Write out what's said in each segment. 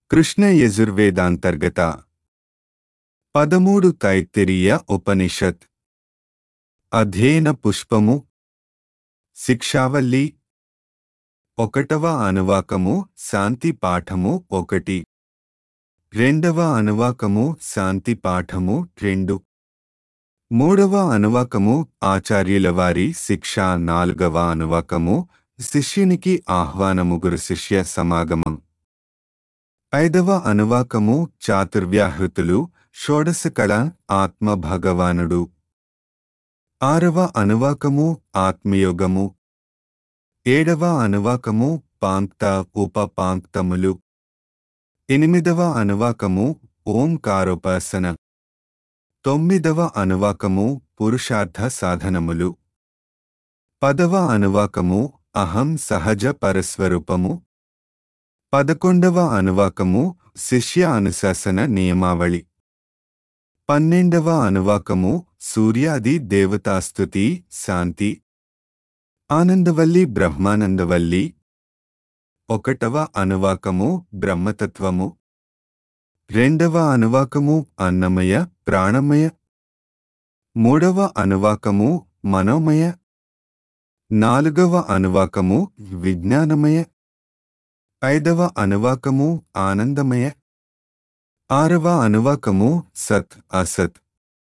కృష్ణ యజుర్వేదాంతర్గత పదమూడు తైత్తిరీయ ఉపనిషత్ అధ్యయన పుష్పము శిక్షావల్లి ఒకటవ అనువాకము శాంతి పాఠము ఒకటి రెండవ అనువాకము శాంతి పాఠము రెండు మూడవ అనువాకము ఆచార్యుల వారి శిక్ష నాలుగవ అనువాకము శిష్యునికి ఆహ్వానము గురు శిష్య సమాగమం ఐదవ అనువాకము చాతుర్వ్యాహృతులు షోడశకళ ఆత్మ భగవానుడు ఆరవ అనువాకము ఆత్మయోగము ఏడవ అనువాకము పాంక్త ఉప పాంక్తములు ఎనిమిదవ అనువాకము ఓంకారోపాసన తొమ్మిదవ అనువాకము పురుషార్థ సాధనములు పదవ అనువాకము అహం సహజ పరస్వరూపము పదకొండవ అనువాకము శిష్య అనుశాసన నియమావళి పన్నెండవ అనువాకము సూర్యాది దేవతాస్తుతి శాంతి ఆనందవల్లి బ్రహ్మానందవల్లి ఒకటవ అనువాకము బ్రహ్మతత్వము రెండవ అనువాకము అన్నమయ ప్రాణమయ మూడవ అనువాకము మనోమయ నాలుగవ అనువాకము విజ్ఞానమయ ఐదవ అనువాకము ఆనందమయ ఆరవ అనువాకము సత్ అసత్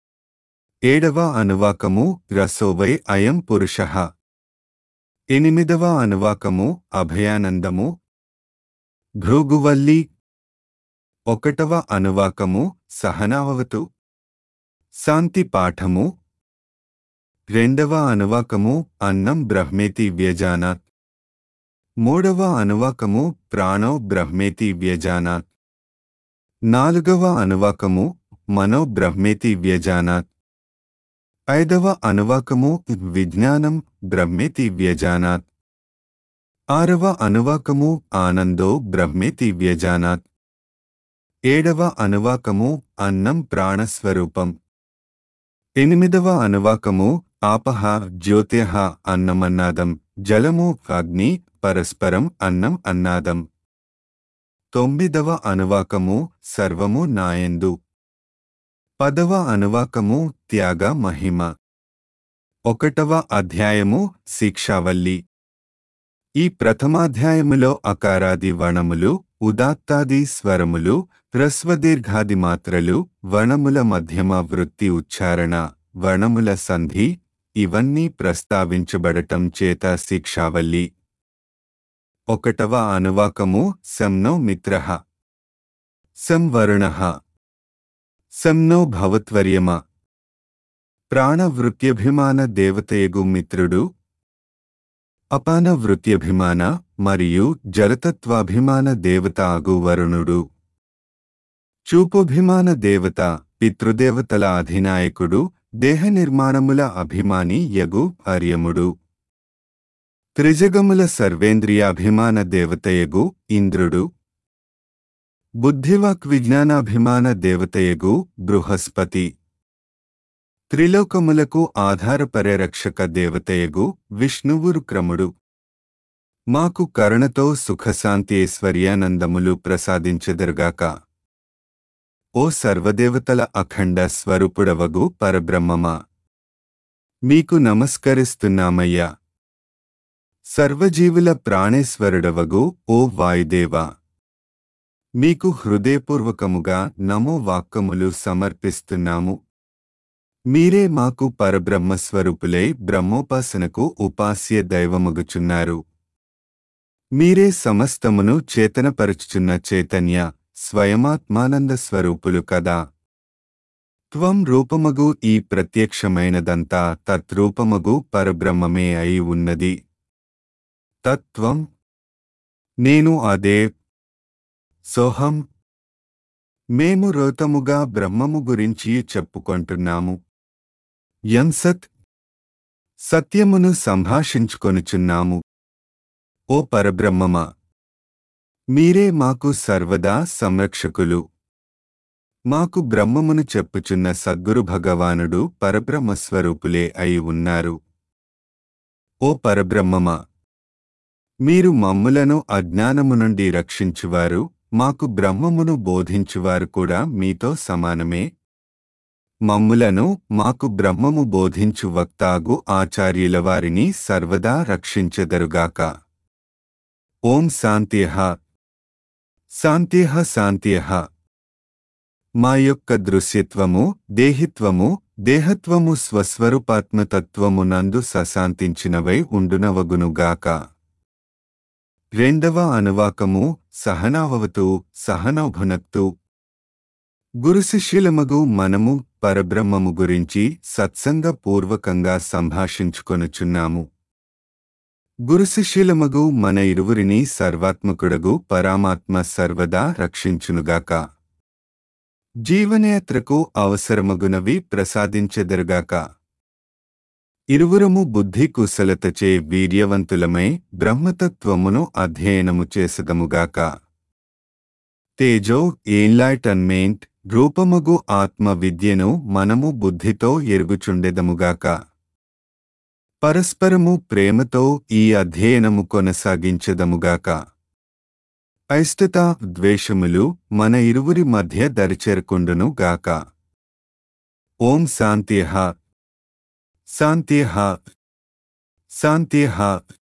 ఏడవ అనువాకము రసోవై అయం పురుష ఎనిమిదవ అనువాకము అభయానందము భృగువల్లి ఒకటవ అనువాకము సహనావవతు శాంతి పాఠము రెండవ అనువాకము అన్నం బ్రహ్మేతి వ్యజానాత్ మూడవ అనువాకము ప్రాణో బ్రహ్మేతి వ్యజానాత్ నాలుగవ అనువాకము మనో బ్రహ్మేతి వ్యజానాత్ ఐదవ అనువాకము విజ్ఞానం బ్రహ్మేతి వ్యజానాత్ ఆరవ అనువాకము ఆనందో బ్రహ్మేతి వ్యజానాత్ ఏడవ అనువాకము అన్నం ప్రాణస్వరూపం ఎనిమిదవ అనువాకము ఆపహ జ్యోతిః అన్నమన్నాదం జలము అగ్ని పరస్పరం అన్నం అన్నాదం తొమ్మిదవ అనువాకము సర్వము నాయందు పదవ అనువాకము త్యాగ మహిమ ఒకటవ అధ్యాయము శిక్షావల్లి ఈ ప్రథమాధ్యాయములో అకారాది వణములు ఉదాత్తాది స్వరములు హ్రస్వదీర్ఘాది మాత్రలు వణముల మధ్యమ వృత్తి ఉచ్చారణ వణముల సంధి ఇవన్నీ ప్రస్తావించబడటం చేత శిక్షావల్లి ఒకటవ అనువాకము సంనో మిత్ర సంవరుణ సంనో భవత్వర్యమ ప్రాణవృత్యభిమాన దేవతయగు మిత్రుడు అపాన వృత్యభిమాన మరియు జలతత్వాభిమాన దేవత అగు వరుణుడు చూపుభిమాన దేవత పితృదేవతల అధినాయకుడు దేహ నిర్మాణముల అభిమాని యగు అర్యముడు త్రిజగముల సర్వేంద్రియాభిమాన దేవతయగు ఇంద్రుడు బుద్ధివాక్ విజ్ఞానాభిమాన దేవతయగు బృహస్పతి త్రిలోకములకు ఆధార పరిరక్షక దేవతయగు విష్ణువురుక్రముడు మాకు కరుణతో సుఖశాంతి ఐశ్వర్యానందములు ప్రసాదించెదరుగాక ఓ సర్వదేవతల అఖండ స్వరూపుడవగు పరబ్రహ్మమా మీకు నమస్కరిస్తున్నామయ్యా సర్వజీవుల ప్రాణేశ్వరుడవగు ఓ వాయుదేవా మీకు హృదయపూర్వకముగా నమో వాక్కములు సమర్పిస్తున్నాము మీరే మాకు పరబ్రహ్మస్వరూపులై బ్రహ్మోపాసనకు ఉపాస్య దైవమగుచున్నారు మీరే సమస్తమును చేతనపరుచుచున్న చైతన్య స్వయమాత్మానంద స్వరూపులు కదా త్వం రూపమగు ఈ ప్రత్యక్షమైనదంతా తత్రూపమగు పరబ్రహ్మమే అయి ఉన్నది తత్వం నేను అదే సోహం మేము రోతముగా బ్రహ్మము గురించి చెప్పుకొంటున్నాము యంసత్ సత్యమును సంభాషించుకొనుచున్నాము ఓ పరబ్రహ్మమా మీరే మాకు సర్వదా సంరక్షకులు మాకు బ్రహ్మమును చెప్పుచున్న సద్గురు భగవానుడు పరబ్రహ్మస్వరూపులే అయి ఉన్నారు ఓ పరబ్రహ్మమా మీరు మమ్ములను అజ్ఞానము నుండి రక్షించువారు మాకు బ్రహ్మమును బోధించువారు కూడా మీతో సమానమే మమ్ములను మాకు బ్రహ్మము బోధించు వక్తాగు ఆచార్యుల వారిని సర్వదా రక్షించెదరుగాక ఓం శాంత్యః శాంత్యః శాంత్యః మా యొక్క దృశ్యత్వము దేహిత్వము దేహత్వము స్వస్వరూపాత్మతత్వము నందు సశాంతించినవై ఉండునవగునుగాక రెండవ అనువాకము సహనావవతు సహనౌభునక్తు గురుశిష్యులమగు మనము పరబ్రహ్మము గురించి సత్సంగ పూర్వకంగా సంభాషించుకొనుచున్నాము గురుశిష్యులమగు మన ఇరువురిని సర్వాత్మకుడగు పరామాత్మ సర్వదా రక్షించునుగాక జీవనయాత్రకు అవసరమగునవి ప్రసాదించెదరుగాక ఇరువురము బుద్ధి కుశలతచే వీర్యవంతులమై బ్రహ్మతత్వమును అధ్యయనము చేసదముగాక తేజో ఎన్లైటన్మెంట్ రూపమగు ఆత్మ విద్యను మనము బుద్ధితో ఎరుగుచుండెదముగాక పరస్పరము ప్రేమతో ఈ అధ్యయనము కొనసాగించెదముగాక అయిష్టత ద్వేషములు మన ఇరువురి మధ్య దరిచేరకుండును గాక ఓం శాంత్యః శాంత్యః శాంత్యః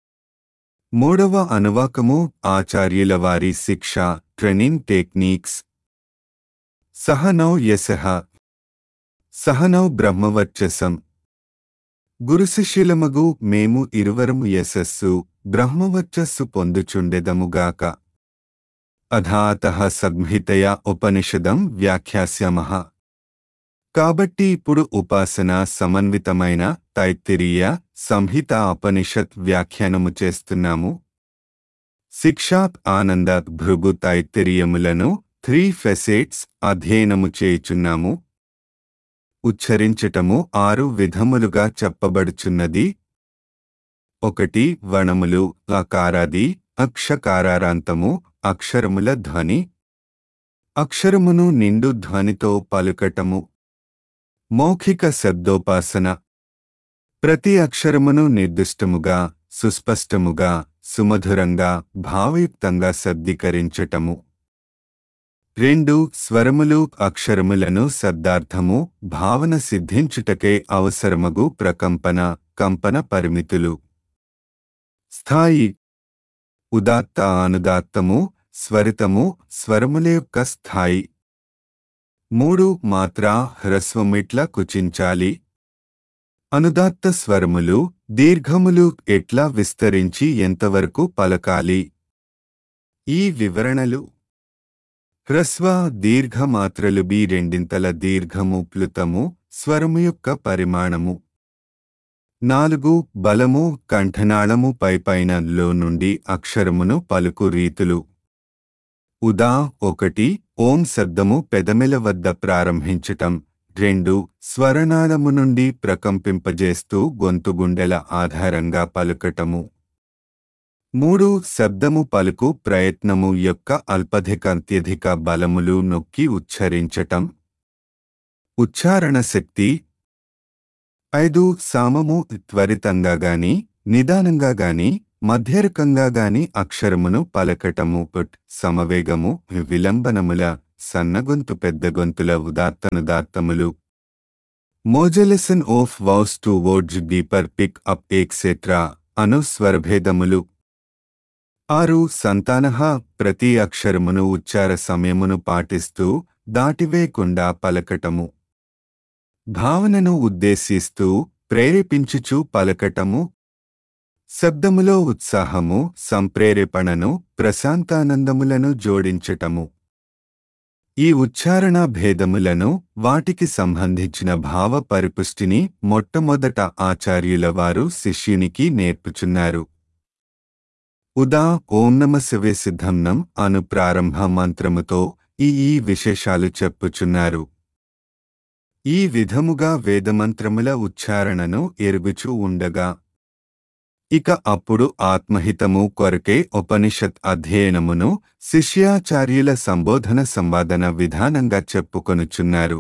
మూడవ అనువాకము ఆచార్యుల వారి శిక్ష ట్రైనింగ్ టెక్నిక్స్ సహనౌ యశః సహనౌ బ్రహ్మవర్చసం గురుశిష్యులమగు మేము ఇరువరము యశస్సు బ్రహ్మవర్చస్సు పొందుచుండెదముగాక అథాత సంహితయా ఉపనిషదం వ్యాఖ్యాస్యామః కాబట్టి ఇప్పుడు ఉపాసన సమన్వితమైన తైత్తిరీయ సంహిత ఉపనిషత్ వ్యాఖ్యానము చేస్తున్నాము శిక్షాత్ ఆనంద భృగు తైత్తిరీయములను త్రీ ఫెసెట్స్ అధ్యయనము చేయుచున్నాము ఉచ్చరించటము ఆరు విధములుగా చెప్పబడుచున్నది ఒకటి వణములు అకారాది అక్షకారాంతము అక్షరముల ధ్వని అక్షరమును నిండు ధ్వనితో పలుకటము మౌఖిక శబ్దోపాసన ప్రతి అక్షరమును నిర్దిష్టముగా సుస్పష్టముగా సుమధురంగా భావయుక్తంగా శబ్దీకరించటము రెండు స్వరములు అక్షరములను శబ్దార్థము భావన సిద్ధించుటకే అవసరమగు ప్రకంపన కంపన పరిమితులు స్థాయి ఉదాత్త అనుదాత్తము స్వరితము స్వరముల యొక్క స్థాయి మూడు మాత్ర హ్రస్వమిట్ల కుచించాలి అనుదాత్త స్వరములు దీర్ఘములు ఎట్లా విస్తరించి ఎంతవరకు పలకాలి ఈ వివరణలు హ్రస్వ దీర్ఘ మాత్రలు బి రెండింతల దీర్ఘము ప్లుతము స్వరము యొక్క పరిమాణము నాలుగు బలము కంఠనాళము పైపైన లో నుండి అక్షరమును పలుకు రీతులు ఉదా ఒకటి ఓం శబ్దము పెదమెల వద్ద ప్రారంభించటం రెండు స్వరనాళము నుండి ప్రకంపింపజేస్తూ గొంతుగుండెల ఆధారంగా పలుకటము మూడు శబ్దము పలుకు ప్రయత్నము యొక్క అల్పధిక అత్యధిక బలములు నొక్కి ఉచ్చరించటం ఉచ్చారణ శక్తి ఐదు సామము త్వరితంగా గాని నిదానంగా గాని మధ్యరకంగా గాని అక్షరమును పలకటము పుట్ సమవేగము విలంబనముల సన్నగొంతు పెద్ద గొంతుల ఉదాత్తనుదాత్తములు modulation of vowels to words deeper pick up etcetera అను స్వరభేదములు ఆరు సంతానః ప్రతి అక్షరమును ఉచ్చార సమయమును పాటిస్తూ దాటివేయకుండా పలకటము భావనను ఉద్దేశిస్తూ ప్రేరేపించుచు పలకటము శబ్దములో ఉత్సాహము సంప్రేరేపణను ప్రశాంతానందములను జోడించటము ఈ ఉచ్చారణ భేదములను వాటికి సంబంధించిన భావ పరిపుష్టిని మొట్టమొదట ఆచార్యుల వారు శిష్యునికి నేర్పుచున్నారు ఉదా ఓం నమ శివే సిద్ధంనం అను ప్రారంభ మంత్రముతో ఈ ఈ విశేషాలు చెప్పుచున్నారు ఈ విధముగా వేదమంత్రముల ఉచ్చారణను ఎరుగుచూ ఉండగా ఇక అప్పుడు ఆత్మహితము కొరకే ఉపనిషత్ అధ్యయనమును శిష్యాచార్యుల సంబోధన సంవాదన విధానంగా చెప్పుకొనుచున్నారు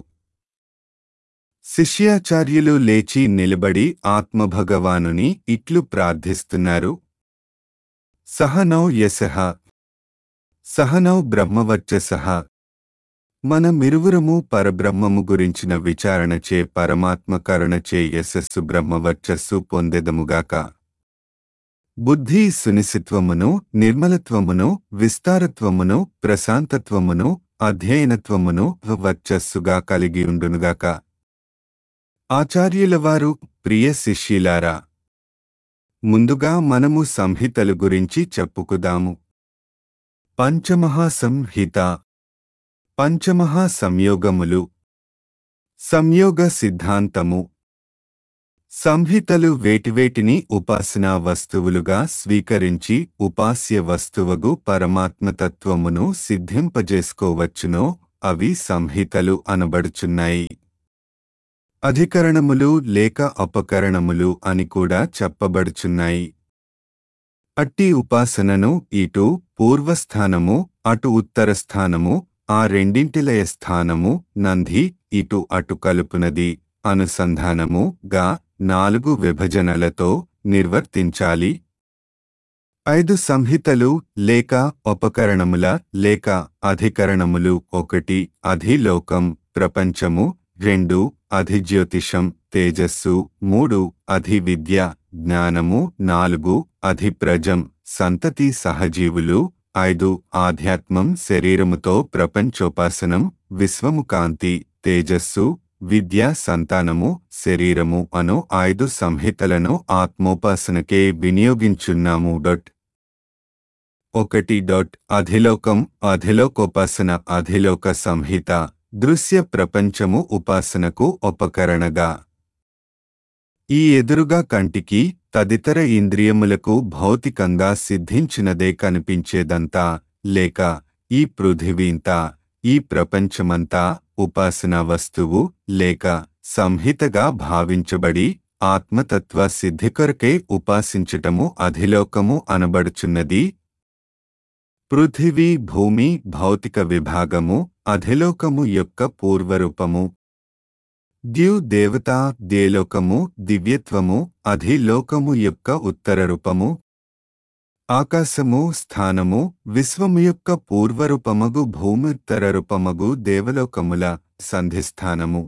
శిష్యాచార్యులు లేచి నిలబడి ఆత్మభగవానుని ఇట్లు ప్రార్థిస్తున్నారు సహనౌ యశః సహనౌ బ్రహ్మవర్చసః మనమిరువురము పరబ్రహ్మము గురించిన విచారణచే పరమాత్మ కరుణచే యశస్సు బ్రహ్మవర్చస్సు పొందెదముగాక బుద్ధి సునిశిత్వమును నిర్మలత్వమును విస్తారత్వమును ప్రశాంతత్వమును అధ్యయనత్వమును వర్చస్సుగా కలిగియుండునుగాక ఆచార్యులవారు ప్రియ శిష్యులారా ముందుగా మనము సంహితలు గురించి చెప్పుకుదాము పంచమహాసంహిత పంచమహా సంయోగములు సంయోగ సిద్ధాంతము సంహితలు వేటివేటిని ఉపాసనా వస్తువులుగా స్వీకరించి ఉపాస్య వస్తువగు పరమాత్మతత్వమును సిద్ధింపజేసుకోవచ్చునో అవి సంహితలు అనబడుచున్నాయి అధికరణములు లేక అపకరణములు అని కూడా చెప్పబడుచున్నాయి అట్టి ఉపాసనను ఇటు పూర్వస్థానము అటు ఉత్తరస్థానము ఆ రెండింటిలయ స్థానము నంది ఇటు అటు కలుపునది అనుసంధానము గా నాలుగు విభజనలతో నిర్వర్తించాలి ఐదు సంహితలు లేక ఉపకరణముల లేక అధికరణములు ఒకటి అధిలోకం ప్రపంచము రెండు అధిజ్యోతిషం తేజస్సు మూడు అధివిద్య జ్ఞానము నాలుగు అధిప్రజం సంతతి సహజీవులు ఐదు ఆధ్యాత్మం శరీరముతో ప్రపంచోపాసనం విశ్వము కాంతి తేజస్సు విద్య సంతానము శరీరము అను ఐదు సంహితలను ఆత్మోపాసనకే వినియోగించున్నాము డొట్ ఒకటి డొట్ అధిలోకం అధిలోకోపాసన అధిలోక సంహిత దృశ్య ప్రపంచము ఉపాసనకు ఉపకరణగా ఈ ఎదురుగా కంటికి తదితర ఇంద్రియములకు భౌతికంగా సిద్ధించినదే కనిపించేదంతా లేక ఈ పృథివీంతా ఈ ప్రపంచమంతా ఉపాసనా వస్తువు లేక సంహితగా భావించబడి ఆత్మతత్వ సిద్ధి కొరకే ఉపాసించటము అధిలోకము అనబడుచున్నది పృథివీ భూమి భౌతిక విభాగము అధిలోకము యొక్క పూర్వరూపము ద్యు దేవత దేలోకము దివ్యత్వము అధిలోకము యొక్క ఉత్తర రూపము ఆకాశము స్థానము విశ్వము యొక్క పూర్వరూపమగు భూమిత్తర రూపమగు దేవలోకముల సంధిస్థానము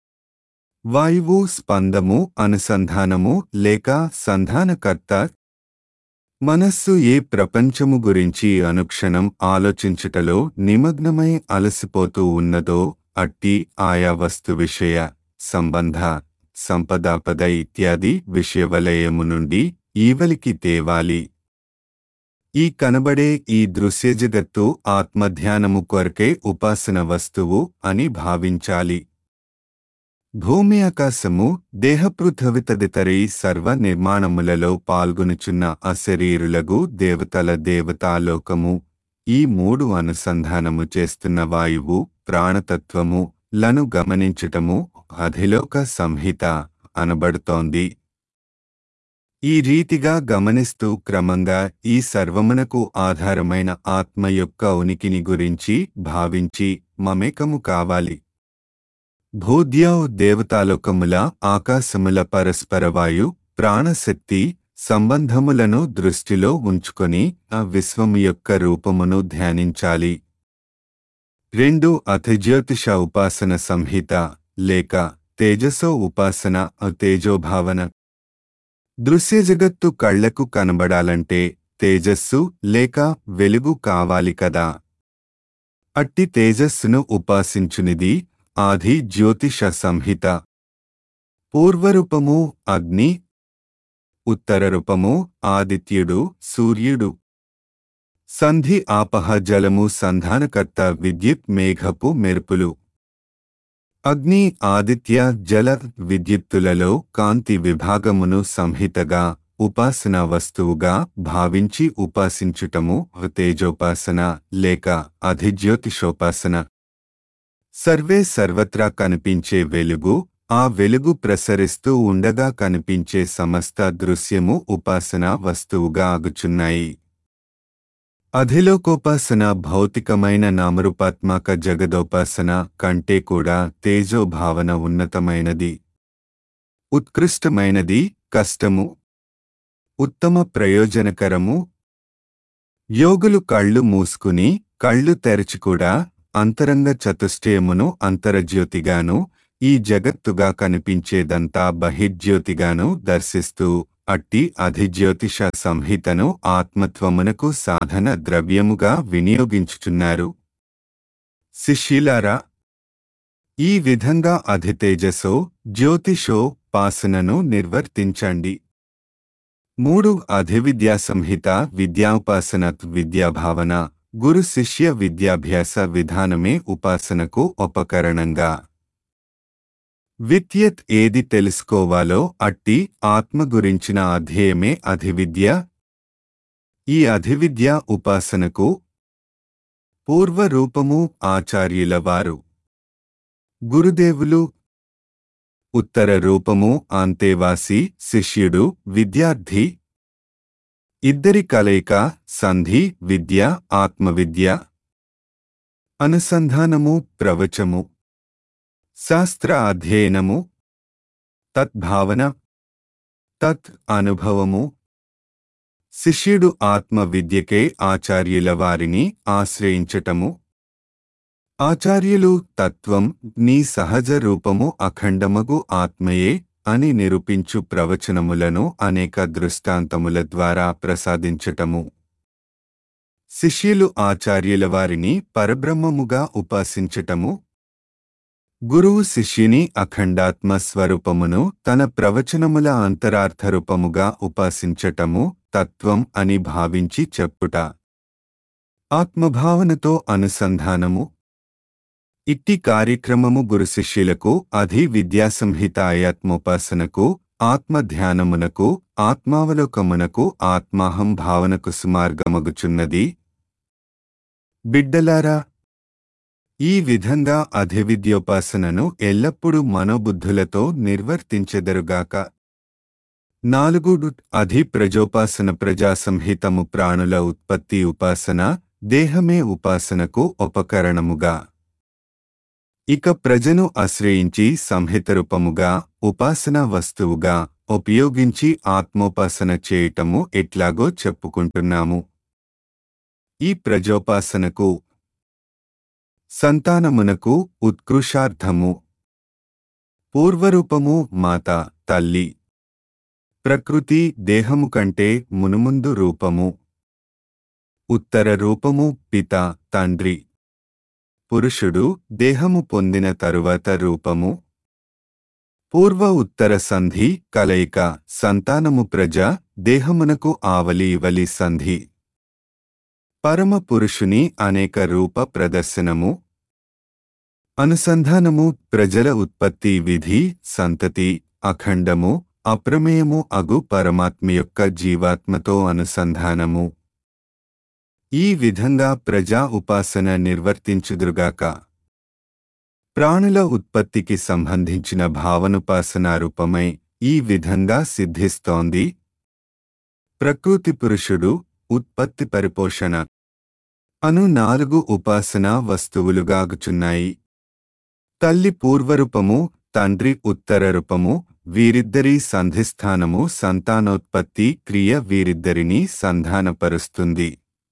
వాయువు స్పందము అనుసంధానము లేక సంధానకర్త మనస్సు ఏ ప్రపంచము గురించి అనుక్షణం ఆలోచించుటలో నిమగ్నమై అలసిపోతూ ఉన్నదో అట్టి ఆయా వస్తు విషయ సంబంధ సంపదాపద ఇత్యాది విషయవలయము నుండి ఈవలికి తేవాలి ఈ కనబడే ఈ దృశ్య జగత్తు ఆత్మధ్యానము కొరకే ఉపాసన వస్తువు అని భావించాలి భూమి ఆకాశము దేహపృథవి తదితరి సర్వ నిర్మాణములలో పాల్గొనుచున్న అశరీరులగు దేవతల దేవతాలోకము ఈ మూడు అనుసంధానము చేస్తున్న వాయువు ప్రాణతత్వము లను గమనించటము అధిలోక సంహిత అనబడుతోంది ఈ రీతిగా గమనిస్తూ క్రమంగా ఈ సర్వమునకు ఆధారమైన ఆత్మ యొక్క ఉనికిని గురించి భావించి మమేకము కావాలి భూద్యౌ దేవతాలోకముల ఆకాశముల పరస్పర వాయు ప్రాణశక్తి సంబంధములను దృష్టిలో ఉంచుకొని ఆ విశ్వము యొక్క రూపమును ధ్యానించాలి రెండు అతిజ్యోతిష ఉపాసన సంహిత లేక తేజసో ఉపాసన తేజోభావన దృశ్య జగత్తు కళ్లకు కనబడాలంటే తేజస్సు లేక వెలుగు కావాలి కదా అట్టి తేజస్సును ఉపాసించునిది ఆది జ్యోతిష సంహిత పూర్వరూపము అగ్ని ఉత్తర రూపము ఆదిత్యుడు సూర్యుడు సంధి ఆపహ జలము సంధానకర్త విద్యుత్ మేఘపు మెరుపులు అగ్ని ఆదిత్య జల విద్యుత్తులలో కాంతి విభాగమును సంహితగా ఉపాసనా వస్తువుగా భావించి ఉపాసించుటము తేజోపాసన లేక అధిజ్యోతిషోపాసన సర్వే సర్వత్రా కనిపించే వెలుగు ఆ వెలుగు ప్రసరిస్తూ ఉండగా కనిపించే సమస్త దృశ్యము ఉపాసనా వస్తువుగా ఆగుచున్నాయి అధిలోకోపాసన భౌతికమైన నామరూపాత్మక జగదోపాసన కంటే కూడా తేజోభావన ఉన్నతమైనది ఉత్కృష్టమైనది కష్టము ఉత్తమ ప్రయోజనకరము యోగులు కళ్ళు మూసుకుని కళ్ళు తెరచి కూడా అంతరంగ చతుష్టయమును అంతరజ్యోతిగాను ఈ జగత్తుగా కనిపించేదంతా బహిర్జ్యోతిగాను దర్శిస్తూ అట్టి అధిజ్యోతిష సంహితను ఆత్మత్వమునకు సాధన ద్రవ్యముగా వినియోగించుచున్నారు శిష్యులారా ఈ విధంగా అధితేజసో జ్యోతిషో పాసనను నిర్వర్తించండి మూడు అధివిద్యా సంహిత విద్యాఉపాసన విద్యాభావన గురు శిష్య విద్యాభ్యాస విధానమే ఉపాసనకు ఉపకరణంగా విద్యత్ ఏది తెలుసుకోవాలో అట్టి ఆత్మ గురించిన అధ్యేయమే అధివిద్య ఈ అధివిద్య ఉపాసనకు పూర్వరూపము ఆచార్యుల వారు గురుదేవులు ఉత్తర రూపము అంతేవాసి శిష్యుడు విద్యార్థి ఇద్దరి కలయిక సంధి విద్య ఆత్మవిద్య అనుసంధానము ప్రవచము శాస్త్ర అధ్యయనము తద్భావన తత్ అనుభవము శిష్యుడు ఆత్మ విద్యకే ఆచార్యుల వారిని ఆశ్రయించటము ఆచార్యులు తత్వం నీ సహజ రూపము అఖండమగు ఆత్మయే అని నిరూపించు ప్రవచనములను అనేక దృష్టాంతముల ద్వారా ప్రసాదించటము శిష్యులు ఆచార్యుల వారిని పరబ్రహ్మముగా ఉపాసించటము గురువు శిష్యుని అఖండాత్మ స్వరూపమును తన ప్రవచనముల అంతరార్థరూపముగా ఉపాసించటము తత్వం అని భావించి చెప్పుట ఆత్మభావనతో అనుసంధానము ఇట్టి కార్యక్రమము గురు శిష్యులకు అధి విద్యాసంహిత ఆయాత్మోపాసనకు ఆత్మధ్యానమునకు ఆత్మావలోకమునకు ఆత్మాహం భావనకు సుమార్గమగుచున్నది బిడ్డలారా ఈ విధంగా అధివిద్యోపాసనను ఎల్లప్పుడూ మనోబుద్ధులతో నిర్వర్తించెదరుగాక నాలుగు అధి ప్రజోపాసన ప్రజాసంహితము ప్రాణుల ఉత్పత్తి ఉపాసన దేహమే ఉపాసనకు ఉపకరణముగా ఇక ప్రజను ఆశ్రయించి సంహితరూపముగా ఉపాసనా వస్తువుగా ఉపయోగించి ఆత్మోపాసన చేయటము ఎట్లాగో చెప్పుకుంటున్నాము ఈ ప్రజోపాసనకు సంతానమునకు ఉత్కృషార్థము పూర్వరూపము మాత తల్లి ప్రకృతి దేహము కంటే మునుముందు రూపము ఉత్తర రూపము పిత తండ్రి పురుషుడు దేహము పొందిన తరువాత రూపము పూర్వ ఉత్తర సంధి కలయిక సంతానము ప్రజ దేహమునకు ఆవలి ఇవలి సంధి పరమ పురుషుని అనేక రూప ప్రదర్శనము అనుసంధానము ప్రజల ఉత్పత్తి విధి సంతతి అఖండము అప్రమేయము అగు పరమాత్మ యొక్క జీవాత్మతో అనుసంధానము ఈ విధంగా ప్రజా ఉపాసన నిర్వర్తించుదురుగాక ప్రాణుల ఉత్పత్తికి సంబంధించిన భావనుపాసనా రూపమై ఈ విధంగా సిద్ధిస్తోంది ప్రకృతి పురుషుడు ఉత్పత్తి పరిపోషణ అను నాలుగు ఉపాసనా వస్తువులుగాగుచున్నాయి తల్లి పూర్వరూపము తండ్రి ఉత్తర రూపము వీరిద్దరి సంధిస్థానము సంతానోత్పత్తి క్రియ వీరిద్దరిని సంధానపరుస్తుంది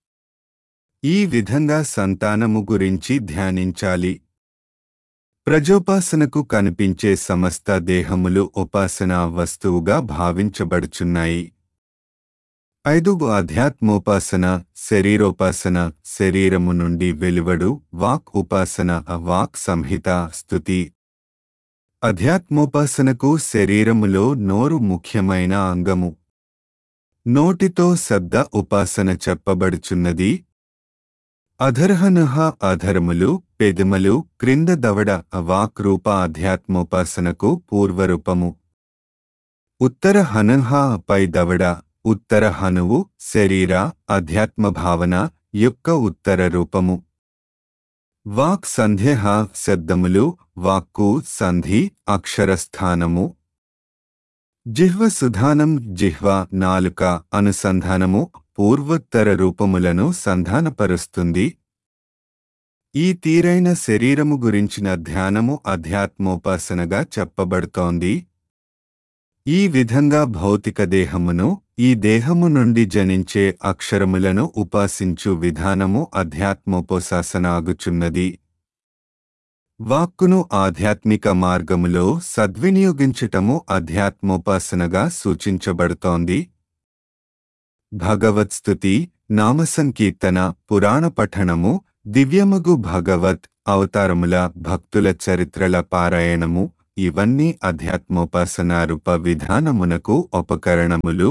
ఈ విధంగా సంతానము గురించి ధ్యానించాలి ప్రజోపాసనకు కనిపించే సమస్త దేహములు ఉపాసనా వస్తువుగా భావించబడుచున్నాయి ఐదు అధ్యాత్మోపాసన శరీరోపాసన శరీరము నుండి వెలువడు వాక్ ఉపాసన వాక్ సంహిత స్థుతి అధ్యాత్మోపాసనకు శరీరములో నోరు ముఖ్యమైన అంగము నోటితో శబ్ద ఉపాసన చెప్పబడుచున్నది అధర్హనహ అధరములు పెదములు క్రింద దవడ వాక్ రూప అధ్యాత్మోపాసనకు పూర్వరూపము ఉత్తర హనహ పై దవడ ఉత్తర హనువు శరీర అధ్యాత్మ భావన యొక్క ఉత్తర రూపము వాక్ సంధ్య శబ్దములు వాక్కు సంధి అక్షరస్థానము జిహ్వ సుధానం జిహ్వ నాలుక అనుసంధానము పూర్వోత్తర రూపములను సంధానపరుస్తుంది ఈ తీరైన శరీరము గురించిన ధ్యానము అధ్యాత్మోపాసనగా చెప్పబడుతోంది ఈ విధంగా భౌతిక దేహమును ఈ దేహము నుండి జనించే అక్షరములను ఉపాసించు విధానము అధ్యాత్మోపోశాసనాగుచున్నది వాక్కును ఆధ్యాత్మిక మార్గములో సద్వినియోగించటము అధ్యాత్మోపాసనగా సూచించబడుతోంది భగవత్స్తుతి నామసంకీర్తన పురాణ పఠనము దివ్యమగు భగవత్ అవతారముల భక్తుల చరిత్రల పారాయణము ఇవన్నీ అధ్యాత్మోపాసనారూప విధానమునకు ఉపకరణములు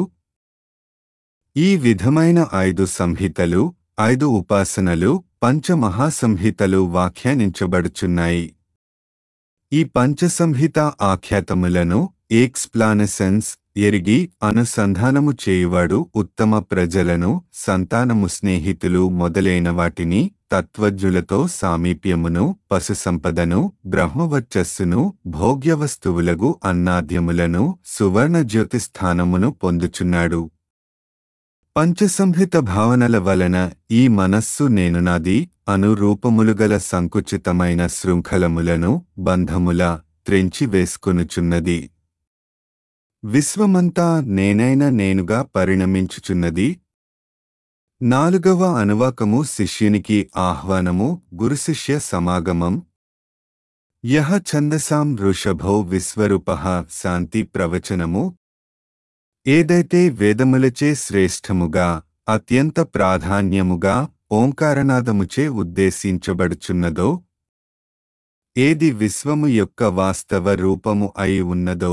ఈ విధమైన ఐదు సంహితలు ఐదు ఉపాసనలు పంచమహాసంహితలు వ్యాఖ్యానించబడుచున్నాయి ఈ పంచసంహిత ఆఖ్యాతములను ఎక్స్ప్లానసెన్స్ ఎరిగి అనుసంధానము చేయువాడు ఉత్తమ ప్రజలను సంతానము స్నేహితులు మొదలైన వాటిని తత్వజ్ఞులతో సామీప్యమును పశుసంపదను బ్రహ్మవర్చస్సును భోగ్యవస్తువులగు అన్నాద్యములను సువర్ణ జ్యోతిస్థానమును పొందుచున్నాడు పంచసంహిత భావనల వలన ఈ మనస్సు నేను నాది అను రూపములుగల సంకుచితమైన శృంఖలములను బంధముల త్రెంచి వేసుకొనుచున్నది విశ్వమంతా నేనైన నేనుగా పరిణమించుచున్నది నాలుగవ అనువాకము శిష్యునికి ఆహ్వానము గురుశిష్య సమాగమం యహ ఛందసాం వృషభౌ విశ్వరూప శాంతి ప్రవచనము ఏదైతే వేదములచే శ్రేష్టముగా అత్యంత ప్రాధాన్యముగా ఓంకారనాదముచే ఉద్దేశించబడుచున్నదో ఏది విశ్వము యొక్క వాస్తవ రూపము అయి ఉన్నదో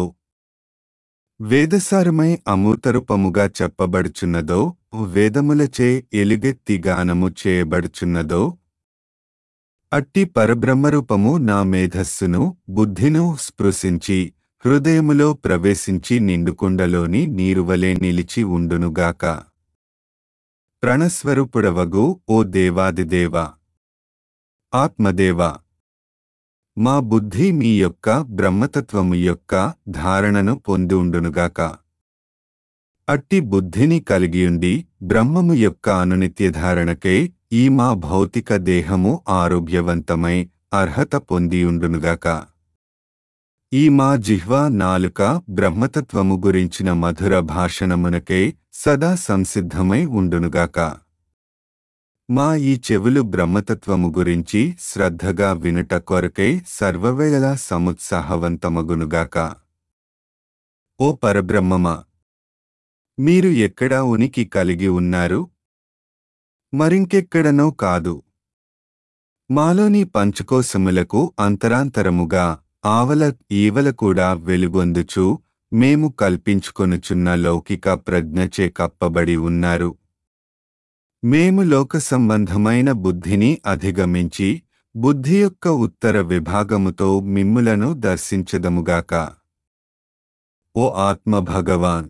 వేదసారమై అమూతరూపముగా చెప్పబడుచున్నదో వేదములచే ఎలుగెత్తి గానము చేయబడుచున్నదో అట్టి పరబ్రహ్మరూపము నా మేధస్సును బుద్ధిను స్పృశించి హృదయములో ప్రవేశించి నిండుకుండలోని నీరువలే నిలిచి ఉండునుగాక ప్రణస్వరూపుడవగు ఓ దేవాదిదేవ ఆత్మదేవ మా బుద్ధి మీ యొక్క బ్రహ్మతత్వము యొక్క ధారణను పొంది ఉండునుగాక అట్టి బుద్ధిని కలిగియుండి బ్రహ్మము యొక్క అనునిత్య ధారణకై ఈ మా భౌతిక దేహము ఆరోగ్యవంతమై అర్హత పొందియుండునుగాక ఈ మా జిహ్వ నాలుక బ్రహ్మతత్వము గురించిన మధుర భాషణమునకై సదా సంసిద్ధమై ఉండునుగాక మా ఈ చెవులు బ్రహ్మతత్వము గురించి శ్రద్ధగా వినుట కొరకై సర్వవేళలా సముత్సాహవంతమగునుగాక ఓ పరబ్రహ్మమా మీరు ఎక్కడా ఉనికి కలిగి ఉన్నారు మరింకెక్కడనో కాదు మాలోని పంచకోశములకు అంతరాంతరముగా ఆవల ఈవల కూడా వెలుగొందుచు మేము కల్పించుకొనుచున్న లౌకిక ప్రజ్ఞచే కప్పబడి ఉన్నారు మేము లోక సంబంధమైన బుద్ధిని అధిగమించి బుద్ధి యొక్క ఉత్తర విభాగముతో మిమ్ములను దర్శించదముగాక ఓ ఆత్మ భగవాన్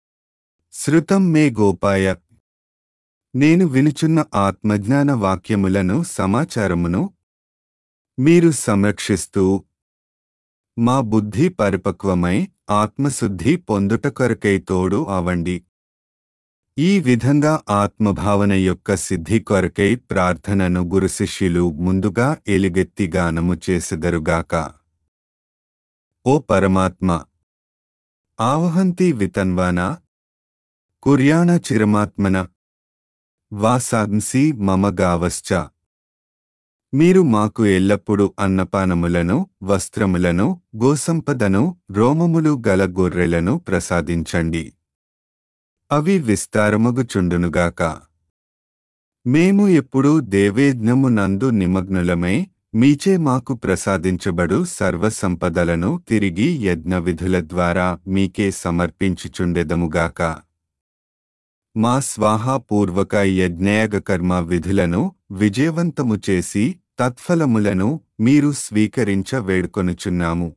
శృతం మే గోపాయ నేను వినుచున్న ఆత్మజ్ఞాన వాక్యములను సమాచారమును మీరు సంరక్షిస్తూ మా బుద్ధి పరిపక్వమై ఆత్మశుద్ధి పొందుట కొరకై తోడు అవండి ఈ విధంగా ఆత్మభావన యొక్క సిద్ధి కొరకై ప్రార్థనను గురు శిష్యులు ముందుగా ఎలుగెత్తి గానము చేసెదరుగాక ఓ పరమాత్మ ఆవహంతి వితన్వానా కుర్యాణ చిరమాత్మన వాసాంసి మమ గావశ్చ మీరు మాకు ఎల్లప్పుడూ అన్నపానములను వస్త్రములను గోసంపదను రోమములు గల గొర్రెలను ప్రసాదించండి అవి విస్తారమగుచుండునుగాక మేము ఎప్పుడూ దేవేజ్ఞము నందు నిమగ్నులమై మీచే మాకు ప్రసాదించబడు సర్వసంపదలను తిరిగి యజ్ఞ విధుల ద్వారా మీకే సమర్పించుచుండెదముగాక మా స్వాహాపూర్వక యజ్ఞయాగ కర్మ విధులను విజయవంతము చేసి తత్ఫలములను మీరు స్వీకరించ వేడుకొనుచున్నాము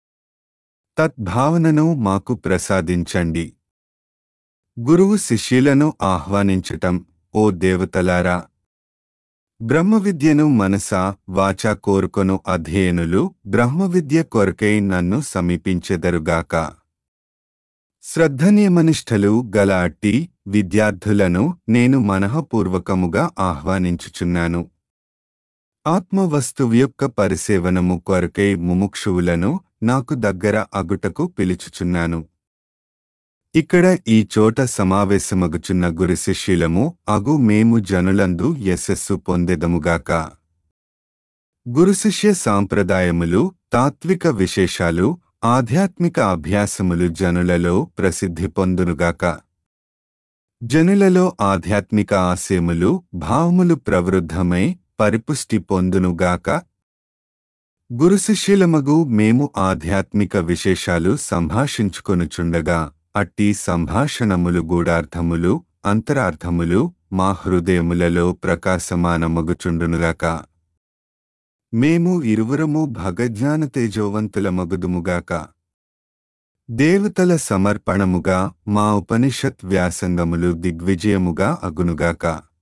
తద్భావనను మాకు ప్రసాదించండి గురువు శిష్యులను ఆహ్వానించటం ఓ దేవతలారా బ్రహ్మవిద్యను మనసా వాచా కోరుకొను అధ్యయనులు బ్రహ్మవిద్య కొరకై నన్ను సమీపించెదరుగాక శ్రద్ధనియమనిష్టలు గల అట్టి విద్యార్థులను నేను మనఃపూర్వకముగా ఆహ్వానించుచున్నాను ఆత్మవస్తువు యొక్క పరిసేవనము కొరకై ముముక్షువులను నాకు దగ్గర అగుటకు పిలుచుచున్నాను ఇక్కడ ఈ చోట సమావేశమగుచున్న గురు శిష్యులము అగు మేము జనులందు యశస్సు పొందెదముగాక గురు శిష్య సాంప్రదాయములు తాత్విక విశేషాలు ఆధ్యాత్మిక అభ్యాసములు జనులలో ప్రసిద్ధి పొందునుగాక జనులలో ఆధ్యాత్మిక ఆశయములు భావములు ప్రవృద్ధమై పరిపుష్టి పొందునుగాక గురు శిష్యులమగు మేము ఆధ్యాత్మిక విశేషాలు సంభాషించుకొనుచుండగా అట్టి సంభాషణములు గూఢార్థములు అంతరార్థములు మా హృదయములలో ప్రకాశమానమగుచుండునుగాక మేము ఇరువురము భగజ్ఞాన తేజోవంతులమగుదుముగాక దేవతల సమర్పణముగా మా ఉపనిషత్ వ్యాసంగములు దిగ్విజయముగా అగునుగాక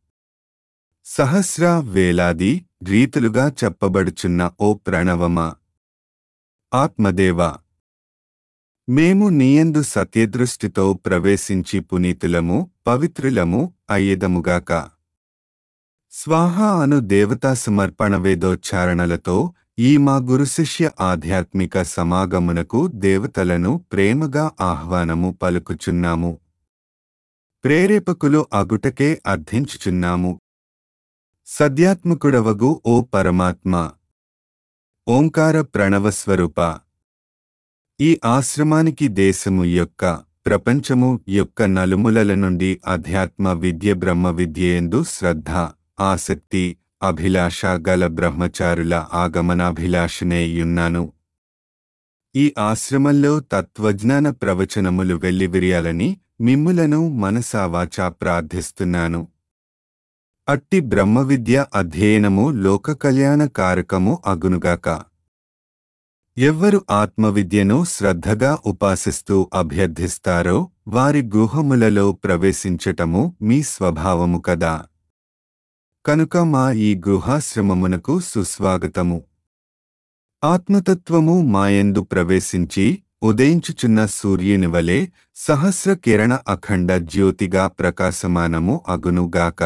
సహస్ర వేలాది రీతులుగా చెప్పబడుచున్న ఓ ప్రణవమా ఆత్మదేవ మేము నీయందు సత్యదృష్టితో ప్రవేశించి పునీతులము పవిత్రులము అయ్యేదముగాక స్వాహ అను దేవతా సమర్పణ వేదోచ్చారణలతో ఈ మా గురు శిష్య ఆధ్యాత్మిక సమాగమునకు దేవతలను ప్రేమగా ఆహ్వానము పలుకుచున్నాము ప్రేరేపకులు అగుటకే అర్థించుచున్నాము సద్యాత్మకుడవగు ఓ పరమాత్మ ఓంకార ప్రణవస్వరూప ఈ ఆశ్రమానికి దేశము యొక్క ప్రపంచము యొక్క నలుములల నుండి అధ్యాత్మ విద్య బ్రహ్మ విద్యయందు శ్రద్ధ ఆసక్తి అభిలాష గల బ్రహ్మచారుల ఆగమనాభిలాషనేయున్నాను ఈ ఆశ్రమంలో తత్వజ్ఞాన ప్రవచనములు వెల్లివిరియాలని మిమ్ములను మనసావాచా ప్రార్థిస్తున్నాను అట్టి బ్రహ్మ విద్య అధ్యయనము లోక కళ్యాణ కారకము అగునుగాక ఎవ్వరు ఆత్మవిద్యను శ్రద్ధగా ఉపాసిస్తూ అభ్యర్థిస్తారో వారి గుహములలో ప్రవేశించటము మీ స్వభావము కదా కనుక మా ఈ గుహాశ్రమమునకు సుస్వాగతము ఆత్మతత్వము మాయందు ప్రవేశించి ఉదయించుచున్న సూర్యుని వలె సహస్ర కిరణ అఖండ జ్యోతిగా ప్రకాశమానము అగునుగాక